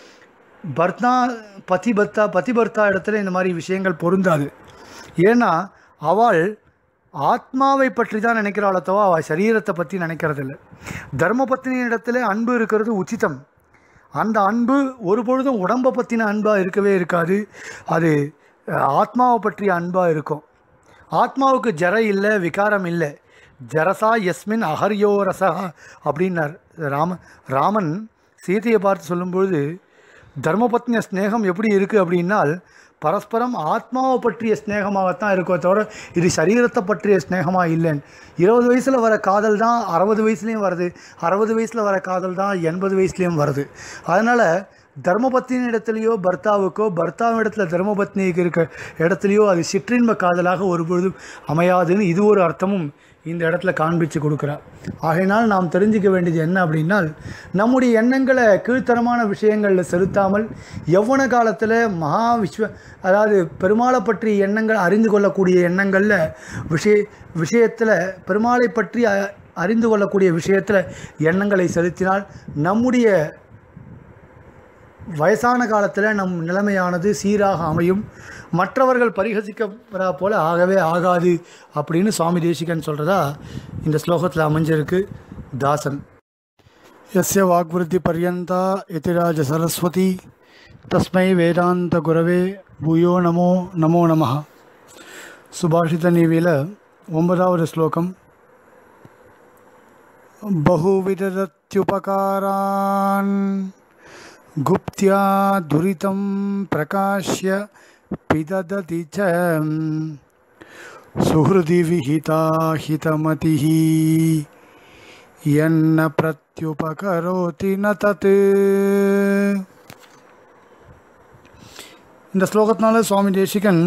பர்த்தா பதி பர்த்தா பதி பர்த்தா இடத்துல இந்த மாதிரி விஷயங்கள் பொருந்தாது ஏன்னா அவள் ஆத்மாவை பற்றி தான் நினைக்கிறாளோ தவிர அவள் சரீரத்தை பற்றி நினைக்கிறதில்ல தர்மபத்னியின் இடத்துல அன்பு இருக்கிறது உச்சிதம் அந்த அன்பு ஒரு பொழுதும் உடம்பை பற்றின அன்பாக இருக்கவே இருக்காது அது அஹ், ஆத்மாவை பற்றிய அன்பாக இருக்கும் ஆத்மாவுக்கு ஜர இல்லை விகாரம் இல்லை ஜரசா யஸ்மின் அஹர்யோ ரசா அப்படின்னார் ராம ராமன் சீதையை பார்த்து சொல்லும்பொழுது தர்மபத்னிய ஸ்நேகம் எப்படி இருக்குது அப்படின்னால் பரஸ்பரம் ஆத்மாவை பற்றிய ஸ்நேகமாகத்தான் இருக்கோ தவிர இது சரீரத்தை பற்றிய ஸ்நேகமாக இல்லைன்னு இருபது வயசில் வர காதல் தான் அறுபது வயசுலேயும் வருது அறுபது வயசில் வர காதல் தான் எண்பது வயசுலேயும் வருது அதனால் தர்மபத்னியின் இடத்துலையோ பர்த்தாவுக்கோ பர்த்தாவின் இடத்துல தர்மபத்னிக்கு இருக்க இடத்துலையோ அது சிற்றின்ப காதலாக ஒருபொழுதும் அமையாதுன்னு இது ஒரு அர்த்தமும் இந்த இடத்துல காண்பிச்சு கொடுக்குறார் ஆகையினால் நாம் தெரிஞ்சுக்க வேண்டியது என்ன அப்படின்னால் நம்முடைய எண்ணங்களை கீழ்த்தரமான விஷயங்களில் செலுத்தாமல் யௌவன காலத்தில் மகா விஸ்வ அதாவது பெருமாளை பற்றி எண்ணங்கள் அறிந்து கொள்ளக்கூடிய எண்ணங்களில் விஷய விஷயத்தில் பெருமாளை பற்றி அ- அறிந்து கொள்ளக்கூடிய விஷயத்தில் எண்ணங்களை செலுத்தினால் நம்முடைய வயசான காலத்தில் நம் நிலைமையானது சீராக அமையும் மற்றவர்கள் பரிகசிக்கிறா போல ஆகவே ஆகாது அப்படின்னு சுவாமி தேசிகன் சொல்கிறதா இந்த ஸ்லோகத்தில் அமைஞ்சிருக்கு தாசன் எஸ்ய வாக்விருத்தி பர்யந்தா எதிராஜ சரஸ்வதி தஸ்மை வேதாந்த குரவே பூயோ நமோ நமோ நமः சுபாஷித நீவியில் ஒன்பதாவது ஸ்லோகம் बहुविददत्युपकारान् गुप्त्या दुरितं प्रकाश्य पिददति च सुहृदि विहिता हितमतिः यन्न प्रत्युपकरोति न तत् இந்த ஸ்லோகத்தினால சுவாமி தேசிகன்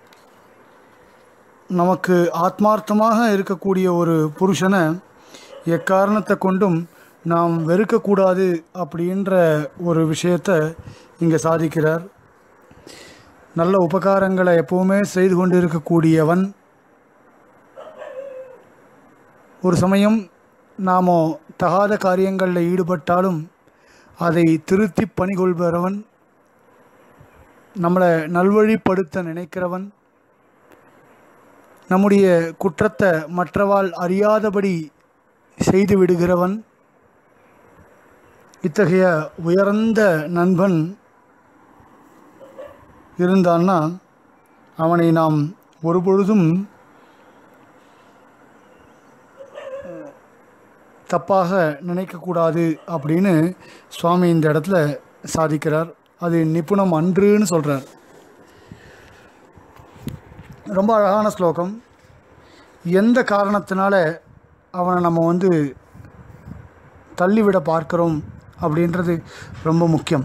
நமக்கு ஆத்மார்த்தமாக இருக்கக்கூடிய ஒரு புருஷனை எக்காரணத்தை கொண்டும் நாம் வெறுக்கக்கூடாது அப்படின்ற ஒரு விஷயத்தை இங்கே சாதிக்கிறார் நல்ல உபகாரங்களை எப்பவுமே செய்து கொண்டு இருக்கக்கூடியவன் ஒரு சமயம் நாம் தகாத காரியங்களில் ஈடுபட்டாலும் அதை திருத்தி பணிகொள்பவன் நம்மளை நல்வழிப்படுத்த நினைக்கிறவன் நம்முடைய குற்றத்தை மற்றவாள் அறியாதபடி செய்து விடுகிறவன் இத்தகைய உயர்ந்த நண்பன் இருந்தான்னா அவனை நாம் ஒருபொழுதும் தப்பாக நினைக்கக்கூடாது அப்படின்னு சுவாமி இந்த இடத்துல சாதிக்கிறார் அது நிபுணம் அன்றுன்னு சொல்கிறார் ரொம்ப அழகான ஸ்லோகம் எந்த காரணத்தினால அவனை நம்ம வந்து தள்ளிவிட பார்க்கிறோம் அப்படின்றது ரொம்ப முக்கியம்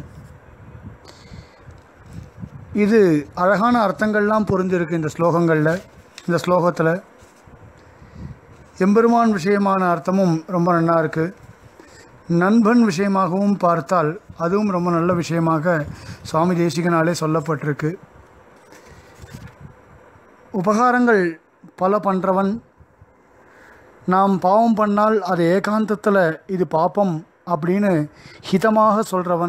இது அழகான அர்த்தங்கள்லாம் புரிஞ்சிருக்கு இந்த ஸ்லோகங்களில் இந்த ஸ்லோகத்தில் எம்பெருமான் விஷயமான அர்த்தமும் ரொம்ப நல்லா இருக்குது நண்பன் விஷயமாகவும் பார்த்தால் அதுவும் ரொம்ப நல்ல விஷயமாக சுவாமி தேசிகனாலே சொல்லப்பட்டிருக்கு உபகாரங்கள் பல பண்ணுறவன் நாம் பாவம் பண்ணால் அது ஏகாந்தத்தில் இது பாப்பம் அப்படின்னு ஹிதமாக சொல்கிறவன்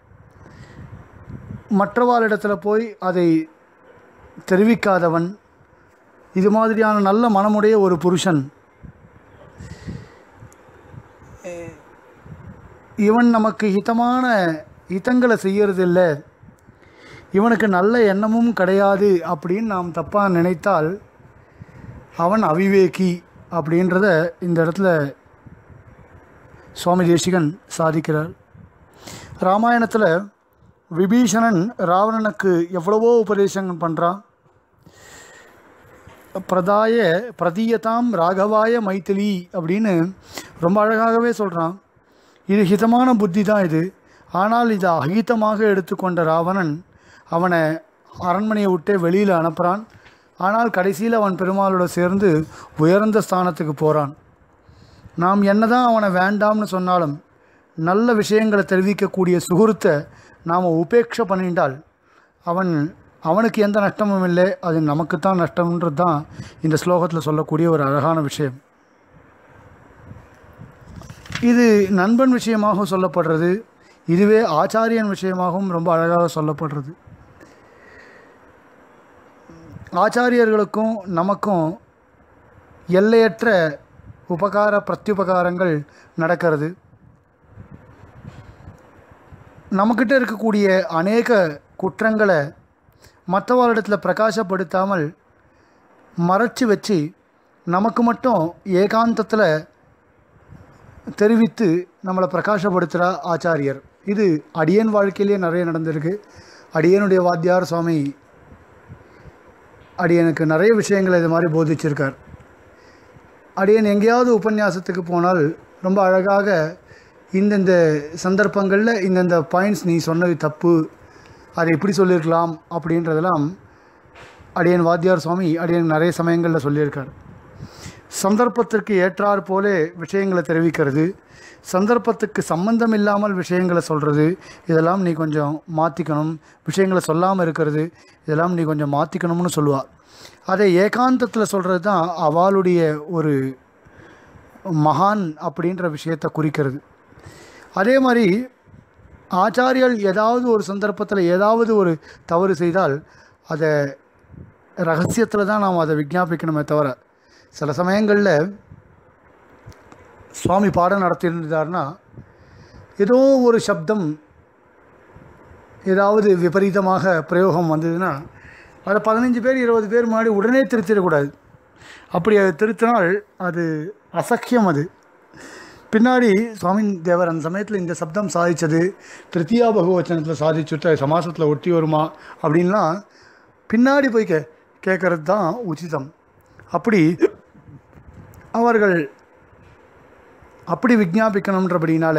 மற்றவாளிடத்தில் போய் அதை தெரிவிக்காதவன் இது மாதிரியான நல்ல மனமுடைய ஒரு புருஷன் இவன் நமக்கு ஹிதமான ஹிதங்களை செய்யறதில்ல இவனுக்கு நல்ல எண்ணமும் கிடையாது அப்படின்னு நாம் தப்பாக நினைத்தால் அவன் அவிவேகி அப்படின்றத இந்த இடத்துல சுவாமி தேசிகன் சாதிக்கிறார் ராமாயணத்தில் விபீஷணன் ராவணனுக்கு எவ்வளவோ உபதேசங்கள் பண்ணுறான் பிரதாய பிரதீயதாம் ராகவாய மைத்திலி அப்படின்னு ரொம்ப அழகாகவே சொல்கிறான் இது ஹிதமான புத்தி தான் இது ஆனால் இதை அஹிதமாக எடுத்துக்கொண்ட ராவணன் அவனை அரண்மனையை விட்டே வெளியில் அனுப்புகிறான் ஆனால் கடைசியில் அவன் பெருமாளோட சேர்ந்து உயர்ந்த ஸ்தானத்துக்கு போகிறான் நாம் என்னதான் அவனை வேண்டாம்னு சொன்னாலும் நல்ல விஷயங்களை தெரிவிக்கக்கூடிய சுகுருத்தை நாம் உபேட்சை பண்ணிட்டால் அவன் அவனுக்கு எந்த நஷ்டமும் இல்லை அது நமக்குத்தான் நஷ்டம்ன்றது தான் இந்த ஸ்லோகத்தில் சொல்லக்கூடிய ஒரு அழகான விஷயம் இது நண்பன் விஷயமாக சொல்லப்படுறது இதுவே ஆச்சாரியன் விஷயமாகவும் ரொம்ப அழகாக சொல்லப்படுறது ஆச்சாரியர்களுக்கும் நமக்கும் எல்லையற்ற உபகார பிரத்யுபகாரங்கள் நடக்கிறது நம்மக்கிட்ட இருக்கக்கூடிய அநேக குற்றங்களை மற்றவர்களிடத்தில் பிரகாசப்படுத்தாமல் மறைச்சி வச்சு நமக்கு மட்டும் ஏகாந்தத்தில் தெரிவித்து நம்மளை பிரகாசப்படுத்துகிற ஆச்சாரியர் இது அடியன் வாழ்க்கையிலேயே நிறைய நடந்திருக்கு அடியனுடைய வாத்தியார் சுவாமி அடியனுக்கு நிறைய விஷயங்களை இது மாதிரி போதிச்சிருக்கார் அடியன் எங்கேயாவது உபன்யாசத்துக்கு போனால் ரொம்ப அழகாக இந்தந்த சந்தர்ப்பங்களில் இந்தந்த பாயிண்ட்ஸ் நீ சொன்னது தப்பு அதை எப்படி சொல்லியிருக்கலாம் அப்படின்றதெல்லாம் அடியன் வாத்தியார் சுவாமி அடியன் நிறைய சமயங்களில் சொல்லியிருக்கார் சந்தர்ப்பத்திற்கு ஏற்றாற் போலே விஷயங்களை தெரிவிக்கிறது சந்தர்ப்பத்துக்கு சம்பந்தம் இல்லாமல் விஷயங்களை சொல்கிறது இதெல்லாம் நீ கொஞ்சம் மாற்றிக்கணும் விஷயங்களை சொல்லாமல் இருக்கிறது இதெல்லாம் நீ கொஞ்சம் மாற்றிக்கணும்னு சொல்லுவாள் அதை ஏகாந்தத்தில் சொல்கிறது தான் அவளுடைய ஒரு மகான் அப்படின்ற விஷயத்தை குறிக்கிறது அதே மாதிரி ஆச்சாரியர்கள் ஏதாவது ஒரு சந்தர்ப்பத்தில் ஏதாவது ஒரு தவறு செய்தால் அதை ரகசியத்தில் தான் நாம் அதை விஜாபிக்கணுமே தவிர சில சமயங்களில் சுவாமி பாடம் நடத்தியிருந்தார்னா ஏதோ ஒரு சப்தம் ஏதாவது விபரீதமாக பிரயோகம் வந்ததுன்னா அதை பதினஞ்சு பேர் இருபது பேர் முன்னாடி உடனே திருத்திடக்கூடாது அப்படி அதை திருத்தினால் அது அசக்கியம் அது பின்னாடி சுவாமி தேவர் அந்த சமயத்தில் இந்த சப்தம் சாதித்தது திருத்தியா பகவச்சனத்தில் சாதிச்சுட்டு சமாசத்தில் ஒட்டி வருமா அப்படின்லாம் பின்னாடி போய் கே கேட்கறது தான் உச்சிதம் அப்படி அவர்கள் அப்படி விஜாபிக்கணுன்றபடினால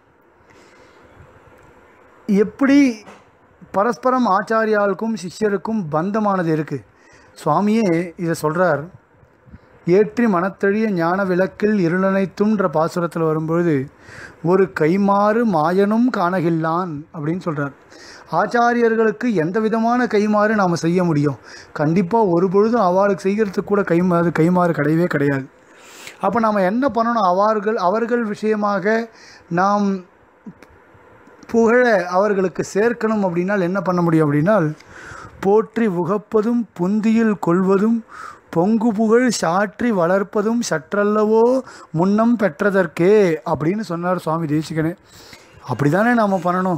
எப்படி பரஸ்பரம் ஆச்சாரியாளுக்கும் சிஷ்யருக்கும் பந்தமானது இருக்குது சுவாமியே இதை சொல்கிறார் ஏற்றி மனத்தெழிய ஞான விளக்கில் இருளனைத்துன்ற பாசுரத்தில் வரும்பொழுது ஒரு கைமாறு மாயனும் காணகில்லான் அப்படின்னு சொல்கிறார் ஆச்சாரியர்களுக்கு எந்த விதமான கைமாறு நாம் செய்ய முடியும் கண்டிப்பாக ஒரு பொழுதும் அவளுக்கு செய்கிறதுக்கு கூட கைமாறு கைமாறு கிடையவே கிடையாது அப்போ நாம் என்ன பண்ணணும் அவர்கள் அவர்கள் விஷயமாக நாம் புகழ அவர்களுக்கு சேர்க்கணும் அப்படின்னால் என்ன பண்ண முடியும் அப்படின்னால் போற்றி உகப்பதும் புந்தியில் கொள்வதும் பொங்கு புகழ் சாற்றி வளர்ப்பதும் சற்றல்லவோ முன்னம் பெற்றதற்கே அப்படின்னு சொன்னார் சுவாமி தேசிகனே அப்படி தானே நாம் பண்ணணும்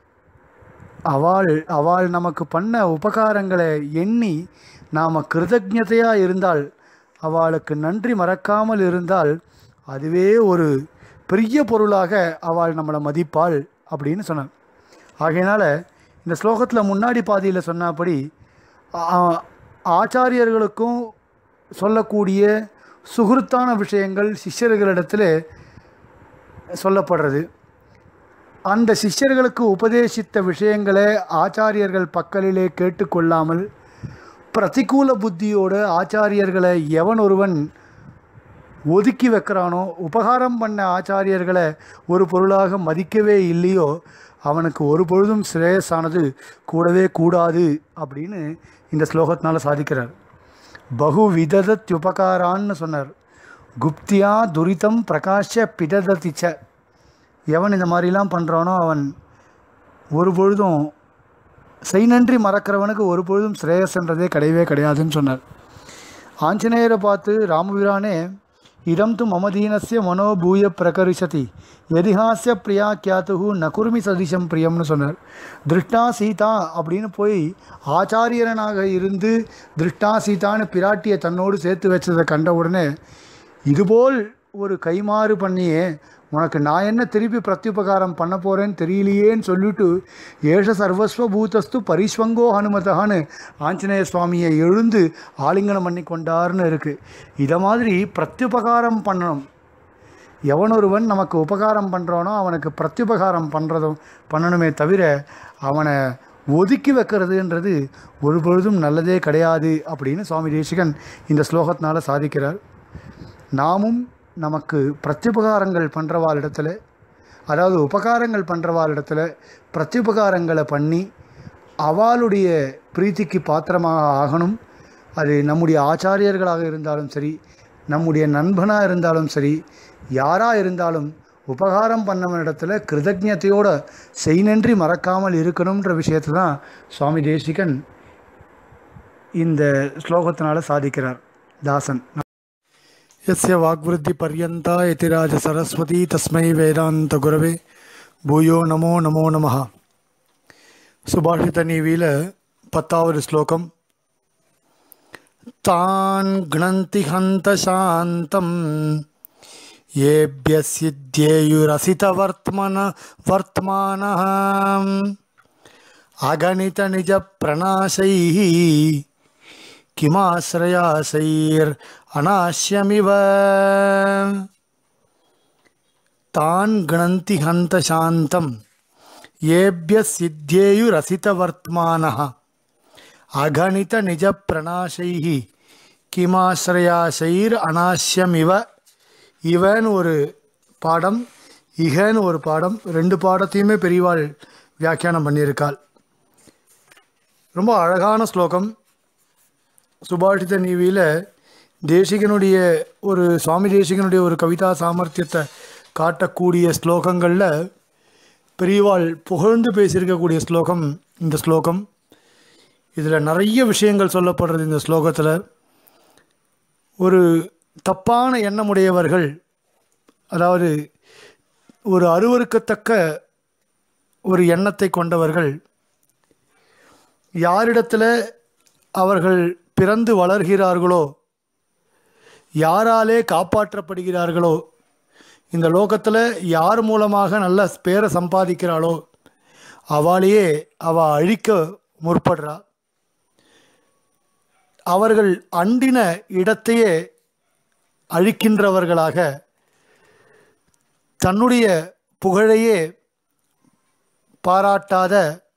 அவள் அவள் நமக்கு பண்ண உபகாரங்களை எண்ணி நாம் கிருதஜதையாக இருந்தால் அவளுக்கு நன்றி மறக்காமல் இருந்தால் அதுவே ஒரு பெரிய பொருளாக அவள் நம்மளை மதிப்பாள் அப்படின்னு சொன்னான் ஆகையினால் இந்த ஸ்லோகத்தில் முன்னாடி பாதியில் சொன்னபடி ஆ- ஆச்சாரியர்களுக்கும் சொல்லக்கூடிய சுகிருத்தான விஷயங்கள் சிஷ்யர்களிடத்தில் சொல்லப்படுறது அந்த சிஷ்யர்களுக்கு உபதேசித்த விஷயங்களை ஆச்சாரியர்கள் பக்கலிலே கேட்டுக்கொள்ளாமல் பிரதிகூல புத்தியோட ஆச்சாரியர்களை எவன் ஒருவன் ஒதுக்கி வைக்கிறானோ உபகாரம் பண்ண ஆச்சாரியர்களை ஒரு பொருளாக மதிக்கவே இல்லையோ அவனுக்கு ஒரு பொழுதும் சிரேயஸானது கூடவே கூடாது அப்படின்னு இந்த ஸ்லோகத்தினால சாதிக்கிறார் பகு விததத்யுபகாரான்னு சொன்னார் குப்தியா துரிதம் பிரகாஷ பிதததிச்ச எவன் இந்த மாதிரிலாம் பண்ணுறானோ அவன் ஒரு பொழுதும் செய் நன்றி மறக்கிறவனுக்கு ஒரு பொழுதும் ஸ்ரேயஸ்ன்றதே கிடையவே கிடையாதுன்னு சொன்னார் ஆஞ்சநேயரை பார்த்து ராமபிரானே இதம் து மமதீனஸ்ய மனோபூய பிரகரிஷதி எதிஹாஸ்ய பிரியா கியாத்துகு நகுர்மி சதிஷம் பிரியம்னு சொன்னார் திருஷ்டா சீதா அப்படின்னு போய் ஆச்சாரியனாக இருந்து திருஷ்டா சீதான்னு பிராட்டியை தன்னோடு சேர்த்து வச்சதை கண்ட உடனே இதுபோல் ஒரு கைமாறு பண்ணியே உனக்கு நான் என்ன திருப்பி பிரத்யுபகாரம் பண்ண போகிறேன்னு தெரியலையேன்னு சொல்லிட்டு ஏஷ சர்வஸ்வ பூதஸ்து பரிஸ்வங்கோ ஹனுமதகான்னு ஆஞ்சநேய சுவாமியை எழுந்து ஆலிங்கனம் பண்ணி கொண்டார்னு இருக்குது இதை மாதிரி பிரத்யுபகாரம் பண்ணணும் எவனொருவன் நமக்கு உபகாரம் பண்ணுறானோ அவனுக்கு பிரத்யுபகாரம் பண்ணுறதும் பண்ணணுமே தவிர அவனை ஒதுக்கி வைக்கிறதுன்றது ஒரு பொழுதும் நல்லதே கிடையாது அப்படின்னு சுவாமி தேசிகன் இந்த ஸ்லோகத்தினால சாதிக்கிறார் நாமும் நமக்கு பிரத்யுபகாரங்கள் பண்ணுறவாளிடத்தில் அதாவது உபகாரங்கள் பண்ணுறவாளிடத்தில் பிரத்யுபகாரங்களை பண்ணி அவளுடைய பிரீத்திக்கு பாத்திரமாக ஆகணும் அது நம்முடைய ஆச்சாரியர்களாக இருந்தாலும் சரி நம்முடைய நண்பனாக இருந்தாலும் சரி யாராக இருந்தாலும் உபகாரம் பண்ணவனிடத்தில் கிருதஜத்தையோட செய்நன்றி மறக்காமல் இருக்கணுன்ற விஷயத்தை தான் சுவாமி தேசிகன் இந்த ஸ்லோகத்தினால சாதிக்கிறார் தாசன் यस्य वाग्वृद्धिपर्यन्ता यतिराज सरस्वती तस्मै वेदान्तगुरवे பூயோ நமோ நமோ நமः சுபாஷித நீவியில் பத்தாவது ஸ்லோகம் தான் கணந்தி ஹந்த சாந்தம் ஏபிய சித்தியேயுரசிதவர்த்மன வர்த்மானः அகணித நிஜ பிரணாசைः கிமாசிரயாசைர் அநாசியமிவ தான் கணந்தி ஹந்த சாந்தம் ஏபிய சித்தியேயுரசிதவர்த்மானः அகணித நிஜ பிரணாசைஹி கிமாசிரயாசைர் அநாசியமிவ இவன் ஒரு பாடம் இகன்னு ஒரு பாடம் ரெண்டு பாடத்தையுமே பெரியவாள் வியாக்கியானம் பண்ணியிருக்காள் ரொம்ப அழகான ஸ்லோகம் சுபாஷித நீவியில் தேசிகனுடைய ஒரு சுவாமி தேசிகனுடைய ஒரு கவிதா சாமர்த்தியத்தை காட்டக்கூடிய ஸ்லோகங்களில் பெரியவாள் புகழ்ந்து பேசியிருக்கக்கூடிய ஸ்லோகம் இந்த ஸ்லோகம் இதில் நிறைய விஷயங்கள் சொல்லப்படுறது இந்த ஸ்லோகத்தில் ஒரு தப்பான எண்ணமுடையவர்கள் அதாவது ஒரு அருவருக்கத்தக்க ஒரு எண்ணத்தை கொண்டவர்கள் யாரிடத்தில் அவர்கள் பிறந்து வளர்கிறார்களோ யாராலே காப்பாற்றப்படுகிறார்களோ இந்த லோகத்தில் யார் மூலமாக நல்ல பேரை சம்பாதிக்கிறாளோ அவளையே அவ அழிக்க முற்படுறா அவர்கள் அண்டின இடத்தையே அழிக்கின்றவர்களாக தன்னுடைய புகழையே பாராட்டாத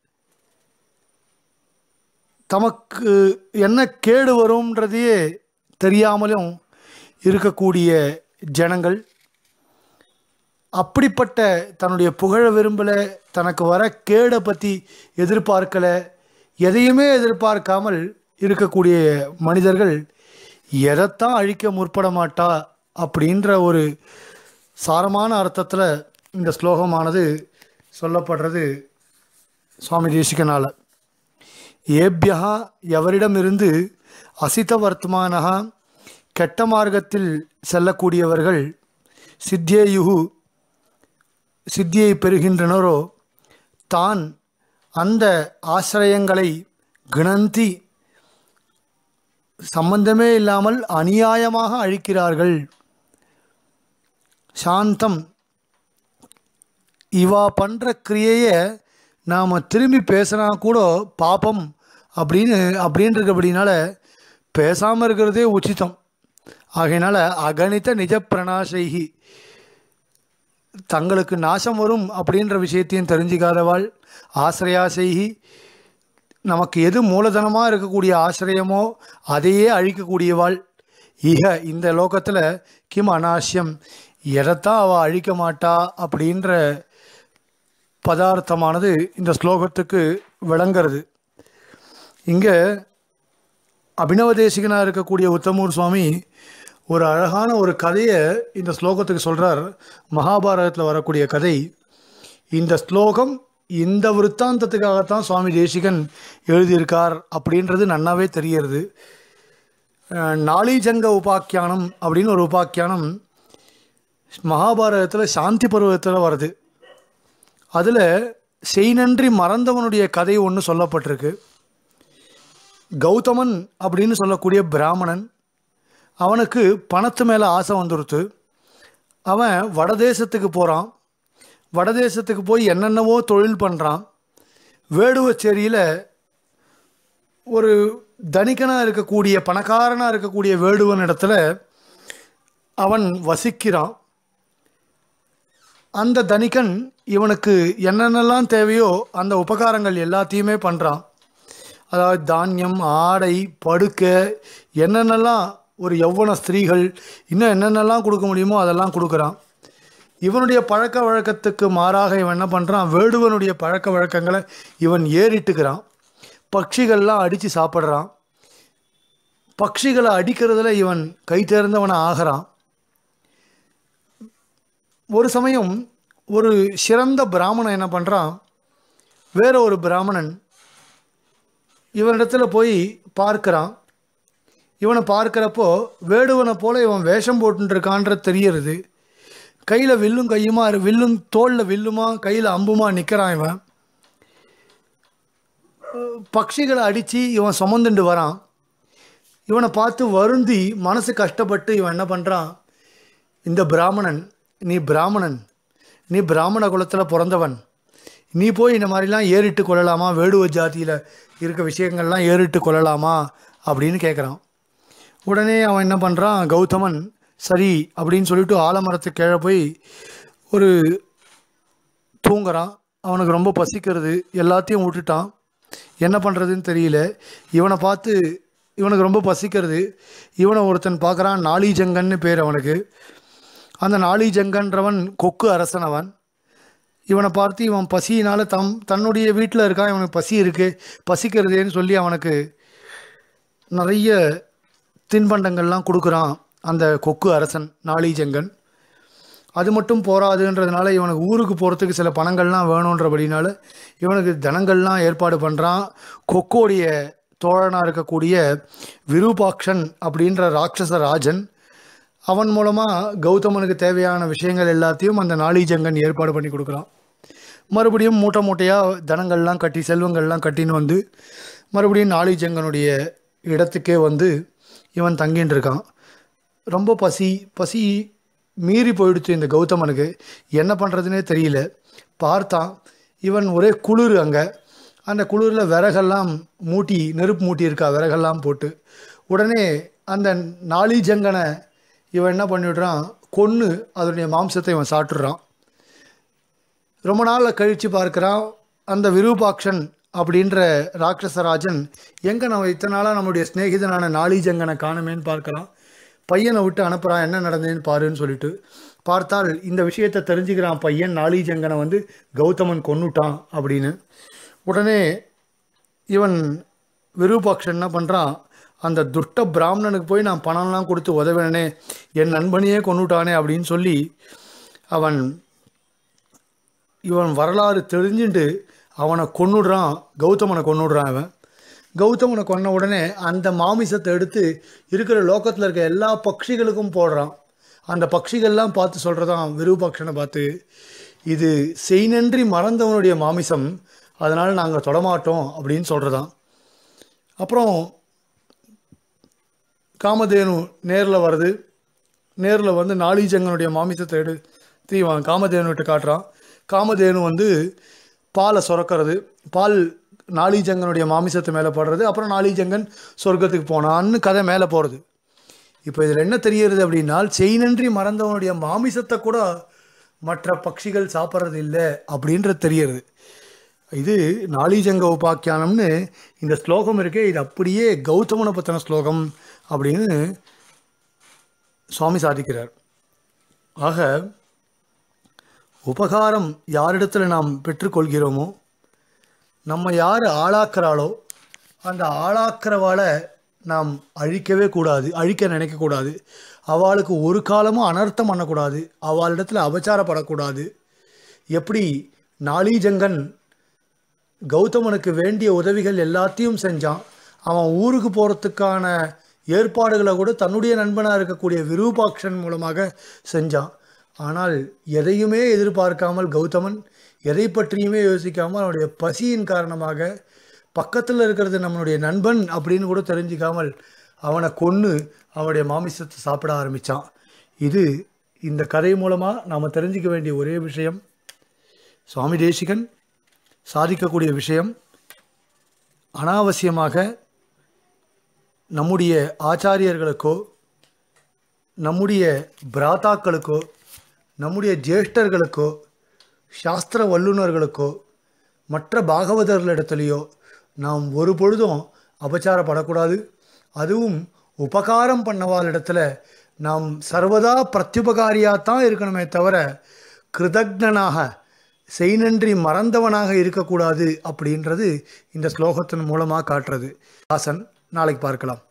தமக்கு என்ன கேடு வரும்ன்றதையே தெரியாமலும் இருக்கக்கூடிய ஜனங்கள் அப்படிப்பட்ட தன்னுடைய புகழ விரும்பலை தனக்கு வர கேடை பற்றி எதிர்பார்க்கலை எதையுமே எதிர்பார்க்காமல் இருக்கக்கூடிய மனிதர்கள் எதைத்தான் அழிக்க முற்பட மாட்டா அப்படின்ற ஒரு சாரமான அர்த்தத்தில் இந்த ஸ்லோகமானது சொல்லப்படுறது சுவாமி தேசிகனால் ஏபியா எவரிடமிருந்து அசித வர்த்தமானகா கெட்ட மார்க்கத்தில் செல்லக்கூடியவர்கள் சித்தியேயுகு சித்தியை பெறுகின்றனரோ தான் அந்த ஆசிரயங்களை கிணந்தி சம்பந்தமே இல்லாமல் அநியாயமாக அழிக்கிறார்கள் சாந்தம் இவா பண்ணுற கிரியையை நாம் திரும்பி பேசினா கூட பாப்பம் அப்படின்னு அப்படின்றபடினால பேசாமல் இருக்கிறதே உச்சிதம் ஆகையினால அகணித நிஜ பிரணாசைகி தங்களுக்கு நாசம் வரும் அப்படின்ற விஷயத்தையும் தெரிஞ்சுக்காதவாள் ஆசிரியாசைகி நமக்கு எது மூலதனமாக இருக்கக்கூடிய ஆசிரியமோ அதையே அழிக்கக்கூடியவாள் இக இந்த லோகத்தில் கிம் அனாசியம் எதைத்தான் அவள் அழிக்க மாட்டா அப்படின்ற பதார்த்தமானது இந்த ஸ்லோகத்துக்கு விளங்கிறது இங்கே அபினவதேசிகனாக இருக்கக்கூடிய உத்தமூர் சுவாமி ஒரு அழகான ஒரு கதையை இந்த ஸ்லோகத்துக்கு சொல்கிறார் மகாபாரதத்தில் வரக்கூடிய கதை இந்த ஸ்லோகம் இந்த விற்த்தாந்தத்துக்காகத்தான் சுவாமி தேசிகன் எழுதியிருக்கார் அப்படின்றது நன்னாவே தெரிகிறது நாளிஜங்க உபாக்கியானம் அப்படின்னு ஒரு உபாக்கியானம் மகாபாரதத்தில் சாந்தி பருவத்தில் வருது அதில் செய்நன்றி மறந்தவனுடைய கதை ஒன்று சொல்லப்பட்டிருக்கு கௌதமன் அப்படின்னு சொல்லக்கூடிய பிராமணன் அவனுக்கு பணத்து மேலே ஆசை வந்துடுத்து அவன் வடதேசத்துக்கு போகிறான் வடதேசத்துக்கு போய் என்னென்னவோ தொழில் பண்ணுறான் வேடுவச்சேரியில் ஒரு தனிக்கனாக இருக்கக்கூடிய பணக்காரனாக இருக்கக்கூடிய வேடுவன் இடத்துல அவன் வசிக்கிறான் அந்த தனிக்கன் இவனுக்கு என்னென்னலாம் தேவையோ அந்த உபகாரங்கள் எல்லாத்தையுமே பண்ணுறான் அதாவது தானியம் ஆடை படுக்கை என்னென்னலாம் ஒரு யௌவன ஸ்திரீகள் இன்னும் என்னென்னலாம் கொடுக்க முடியுமோ அதெல்லாம் கொடுக்குறான் இவனுடைய பழக்க வழக்கத்துக்கு மாறாக இவன் என்ன பண்ணுறான் வேடுவனுடைய பழக்க வழக்கங்களை இவன் ஏறிட்டுக்கிறான் பட்சிகள்லாம் அடித்து சாப்பிட்றான் பட்சிகளை அடிக்கிறதுல இவன் கை தேர்ந்தவனை ஆகிறான் ஒரு சமயம் ஒரு சிறந்த பிராமணன் என்ன பண்ணுறான் வேற ஒரு பிராமணன் இவனிடத்துல போய் பார்க்குறான் இவனை பார்க்குறப்போ வேடுவனை போல இவன் வேஷம் போட்டுருக்கான்றது தெரியறது கையில் வில்லும் கையுமா இரு- வில்லும் தோளில் வில்லுமா கையில் அம்புமா நிற்கிறான் இவன் அஹ் பட்சிகளை அடித்து இவன் சுமந்துண்டு வரான் இவனை பார்த்து வருந்தி மனசு கஷ்டப்பட்டு இவன் என்ன பண்ணுறான் இந்த பிராமணன் நீ பிராமணன் நீ பிராமண குலத்தில் பிறந்தவன் நீ போய் இந்த மாதிரிலாம் ஏறிட்டு கொள்ளலாமா வேடுவ ஜாதியில் இருக்க விஷயங்கள்லாம் ஏறிட்டு கொள்ளலாமா அப்படின்னு கேட்குறான் உடனே அவன் என்ன பண்ணுறான் கௌதமன் சரி அப்படின்னு சொல்லிட்டு ஆலமரத்துக்கு கீழே போய் ஒரு தூங்குறான் அவனுக்கு ரொம்ப பசிக்கிறது எல்லாத்தையும் விட்டுட்டான் என்ன பண்ணுறதுன்னு தெரியல இவனை பார்த்து இவனுக்கு ரொம்ப பசிக்கிறது இவனை ஒருத்தன் பார்க்குறான் நாளிஜங்கன்னு பேர் அவனுக்கு அந்த நாளிஜங்கன்றவன் கொக்கு அரசன் அவன் இவனை பார்த்து இவன் பசியினால் தம் தன்னுடைய வீட்டில் இருக்கான் இவனுக்கு பசி இருக்குது பசிக்கிறதேன்னு சொல்லி அவனுக்கு நிறைய தின்பண்டங்கள்லாம் கொடுக்குறான் அந்த கொக்கு அரசன் நாளிஜங்கன் அது மட்டும் போராதுன்றதுனால இவனுக்கு ஊருக்கு போகிறதுக்கு சில பணங்கள்லாம் வேணுன்றபடினால இவனுக்கு தனங்கள்லாம் ஏற்பாடு பண்ணுறான் கொக்கோடைய தோழனாக இருக்கக்கூடிய விரூபாக்ஷன் அப்படின்ற ராட்சச ராஜன் அவன் மூலமாக கௌதமனுக்கு தேவையான விஷயங்கள் எல்லாத்தையும் அந்த நாளிஜங்கன் ஏற்பாடு பண்ணி கொடுக்குறான் மறுபடியும் மூட்டை மூட்டையாக தனங்கள்லாம் கட்டி செல்வங்கள்லாம் கட்டின்னு வந்து மறுபடியும் நாளிஜங்கனுடைய இடத்துக்கே வந்து இவன் தங்கின்னு இருக்கான் ரொம்ப பசி பசி மீறி போயிடுச்சு இந்த கௌதமனுக்கு என்ன பண்ணுறதுனே தெரியல பார்த்தான் இவன் ஒரே குளிர் அங்கே அந்த குளிரில் விறகெல்லாம் மூட்டி நெருப்பு மூட்டி இருக்கா விறகெல்லாம் போட்டு உடனே அந்த நாளிஜங்கனை இவன் என்ன பண்ணிவிடுறான் கொன்று அதனுடைய மாம்சத்தை இவன் சாப்பிட்றான் ரொம்ப நாளில் கழித்து பார்க்குறான் அந்த விரூபாக்ஷன் அப்படின்ற ராட்சசராஜன் எங்கே நம்ம இத்தனை நாளாக நம்முடைய சிநேகிதனான நாளிஜங்கனை காணுமேன்னு பார்க்கலாம் பையனை விட்டு அனுப்புகிறான் என்ன நடந்ததுன்னு பாருன்னு சொல்லிட்டு பார்த்தால் இந்த விஷயத்தை தெரிஞ்சுக்கிறான் பையன் நாளிஜங்கனை வந்து கௌதமன் கொன்னுட்டான் அப்படின்னு உடனே இவன் விரூபாக்ஷன் என்ன பண்ணுறான் அந்த துஷ்ட பிராமணனுக்கு போய் நான் பணம்லாம் கொடுத்து உதவினே என் நண்பனையே கொன்னுட்டானே அப்படின்னு சொல்லி அவன் இவன் வரலாறு தெரிஞ்சுட்டு அவனை கொன்னுடுறான் கௌதமனை கொன்னுடுறான் அவன் கௌதமனை கொன்ன உடனே அந்த மாமிசத்தை எடுத்து இருக்கிற லோகத்தில் இருக்க எல்லா பட்சிகளுக்கும் போடுறான் அந்த பட்சிகள்லாம் பார்த்து சொல்கிறதான் விரூபாக்ஷனை பார்த்து இது செய்நன்றி மறந்தவனுடைய மாமிசம் அதனால் நாங்கள் தொடமாட்டோம் அப்படின்னு சொல்கிறதான் அப்புறம் காமதேனு நேரில் வருது நேரில் வந்து நாளிஜங்கனுடைய மாமிசத்தை எடுத்து இவன் காமதேனுகிட்ட காட்டுறான் காமதேனு வந்து பாலை சுரக்கிறது பால் நாளிஜங்கனுடைய மாமிசத்து மேலே படுறது அப்புறம் நாளிஜங்கன் சொர்க்கத்துக்கு போனான்னு கதை மேலே போகிறது இப்போ இதில் என்ன தெரிகிறது அப்படின்னா செய்நன்றி மறந்தவனுடைய மாமிசத்தை கூட மற்ற பட்சிகள் சாப்பிட்றது இல்லை அப்படின்றது தெரிகிறது இது நாளிஜங்க உபாக்கியானம்னு இந்த ஸ்லோகம் இருக்கே இது அப்படியே கௌதமனை பற்றின ஸ்லோகம் அப்படின்னு சுவாமி சாதிக்கிறார் ஆக உபகாரம் யாரிடத்தில் நாம் பெற்றுக்கொள்கிறோமோ நம்ம யார் ஆளாக்குறாளோ அந்த ஆளாக்குறவாளை நாம் அழிக்கவே கூடாது அழிக்க நினைக்கக்கூடாது அவளுக்கு ஒரு காலமும் அனர்த்தம் பண்ணக்கூடாது அவளிடத்தில் அபச்சாரப்படக்கூடாது எப்படி நாளிஜங்கன் கௌதமனுக்கு வேண்டிய உதவிகள் எல்லாத்தையும் செஞ்சான் அவன் ஊருக்கு போகிறதுக்கான ஏற்பாடுகளை கூட தன்னுடைய நண்பனாக இருக்கக்கூடிய விரூபாக்ஷன் மூலமாக செஞ்சான் ஆனால் எதையுமே எதிர்பார்க்காமல் கௌதமன் எதை பற்றியுமே யோசிக்காமல் அவனுடைய பசியின் காரணமாக பக்கத்தில் இருக்கிறது நம்மளுடைய நண்பன் அப்படின்னு கூட தெரிஞ்சுக்காமல் அவனை கொன்று அவனுடைய மாமிசத்தை சாப்பிட ஆரம்பித்தான் இது இந்த கதை மூலமாக நாம் தெரிஞ்சிக்க வேண்டிய ஒரே விஷயம் சுவாமி தேசிகன் சாதிக்கக்கூடிய விஷயம் அனாவசியமாக நம்முடைய ஆச்சாரியர்களுக்கோ நம்முடைய பிராத்தாக்களுக்கோ நம்முடைய ஜேஷ்டர்களுக்கோ சாஸ்திர வல்லுநர்களுக்கோ மற்ற பாகவதர்களிடத்துலையோ நாம் ஒரு பொழுதும் அபச்சாரப்படக்கூடாது அதுவும் உபகாரம் பண்ணவாளிடத்துல நாம் சர்வதா பிரத்யுபகாரியாக தான் இருக்கணுமே தவிர கிருதக்னனாக செய்நன்றி மறந்தவனாக இருக்கக்கூடாது அப்படின்றது இந்த ஸ்லோகத்தின் மூலமாக காட்டுறது ஆசன் நாளைக்கு பார்க்கலாம்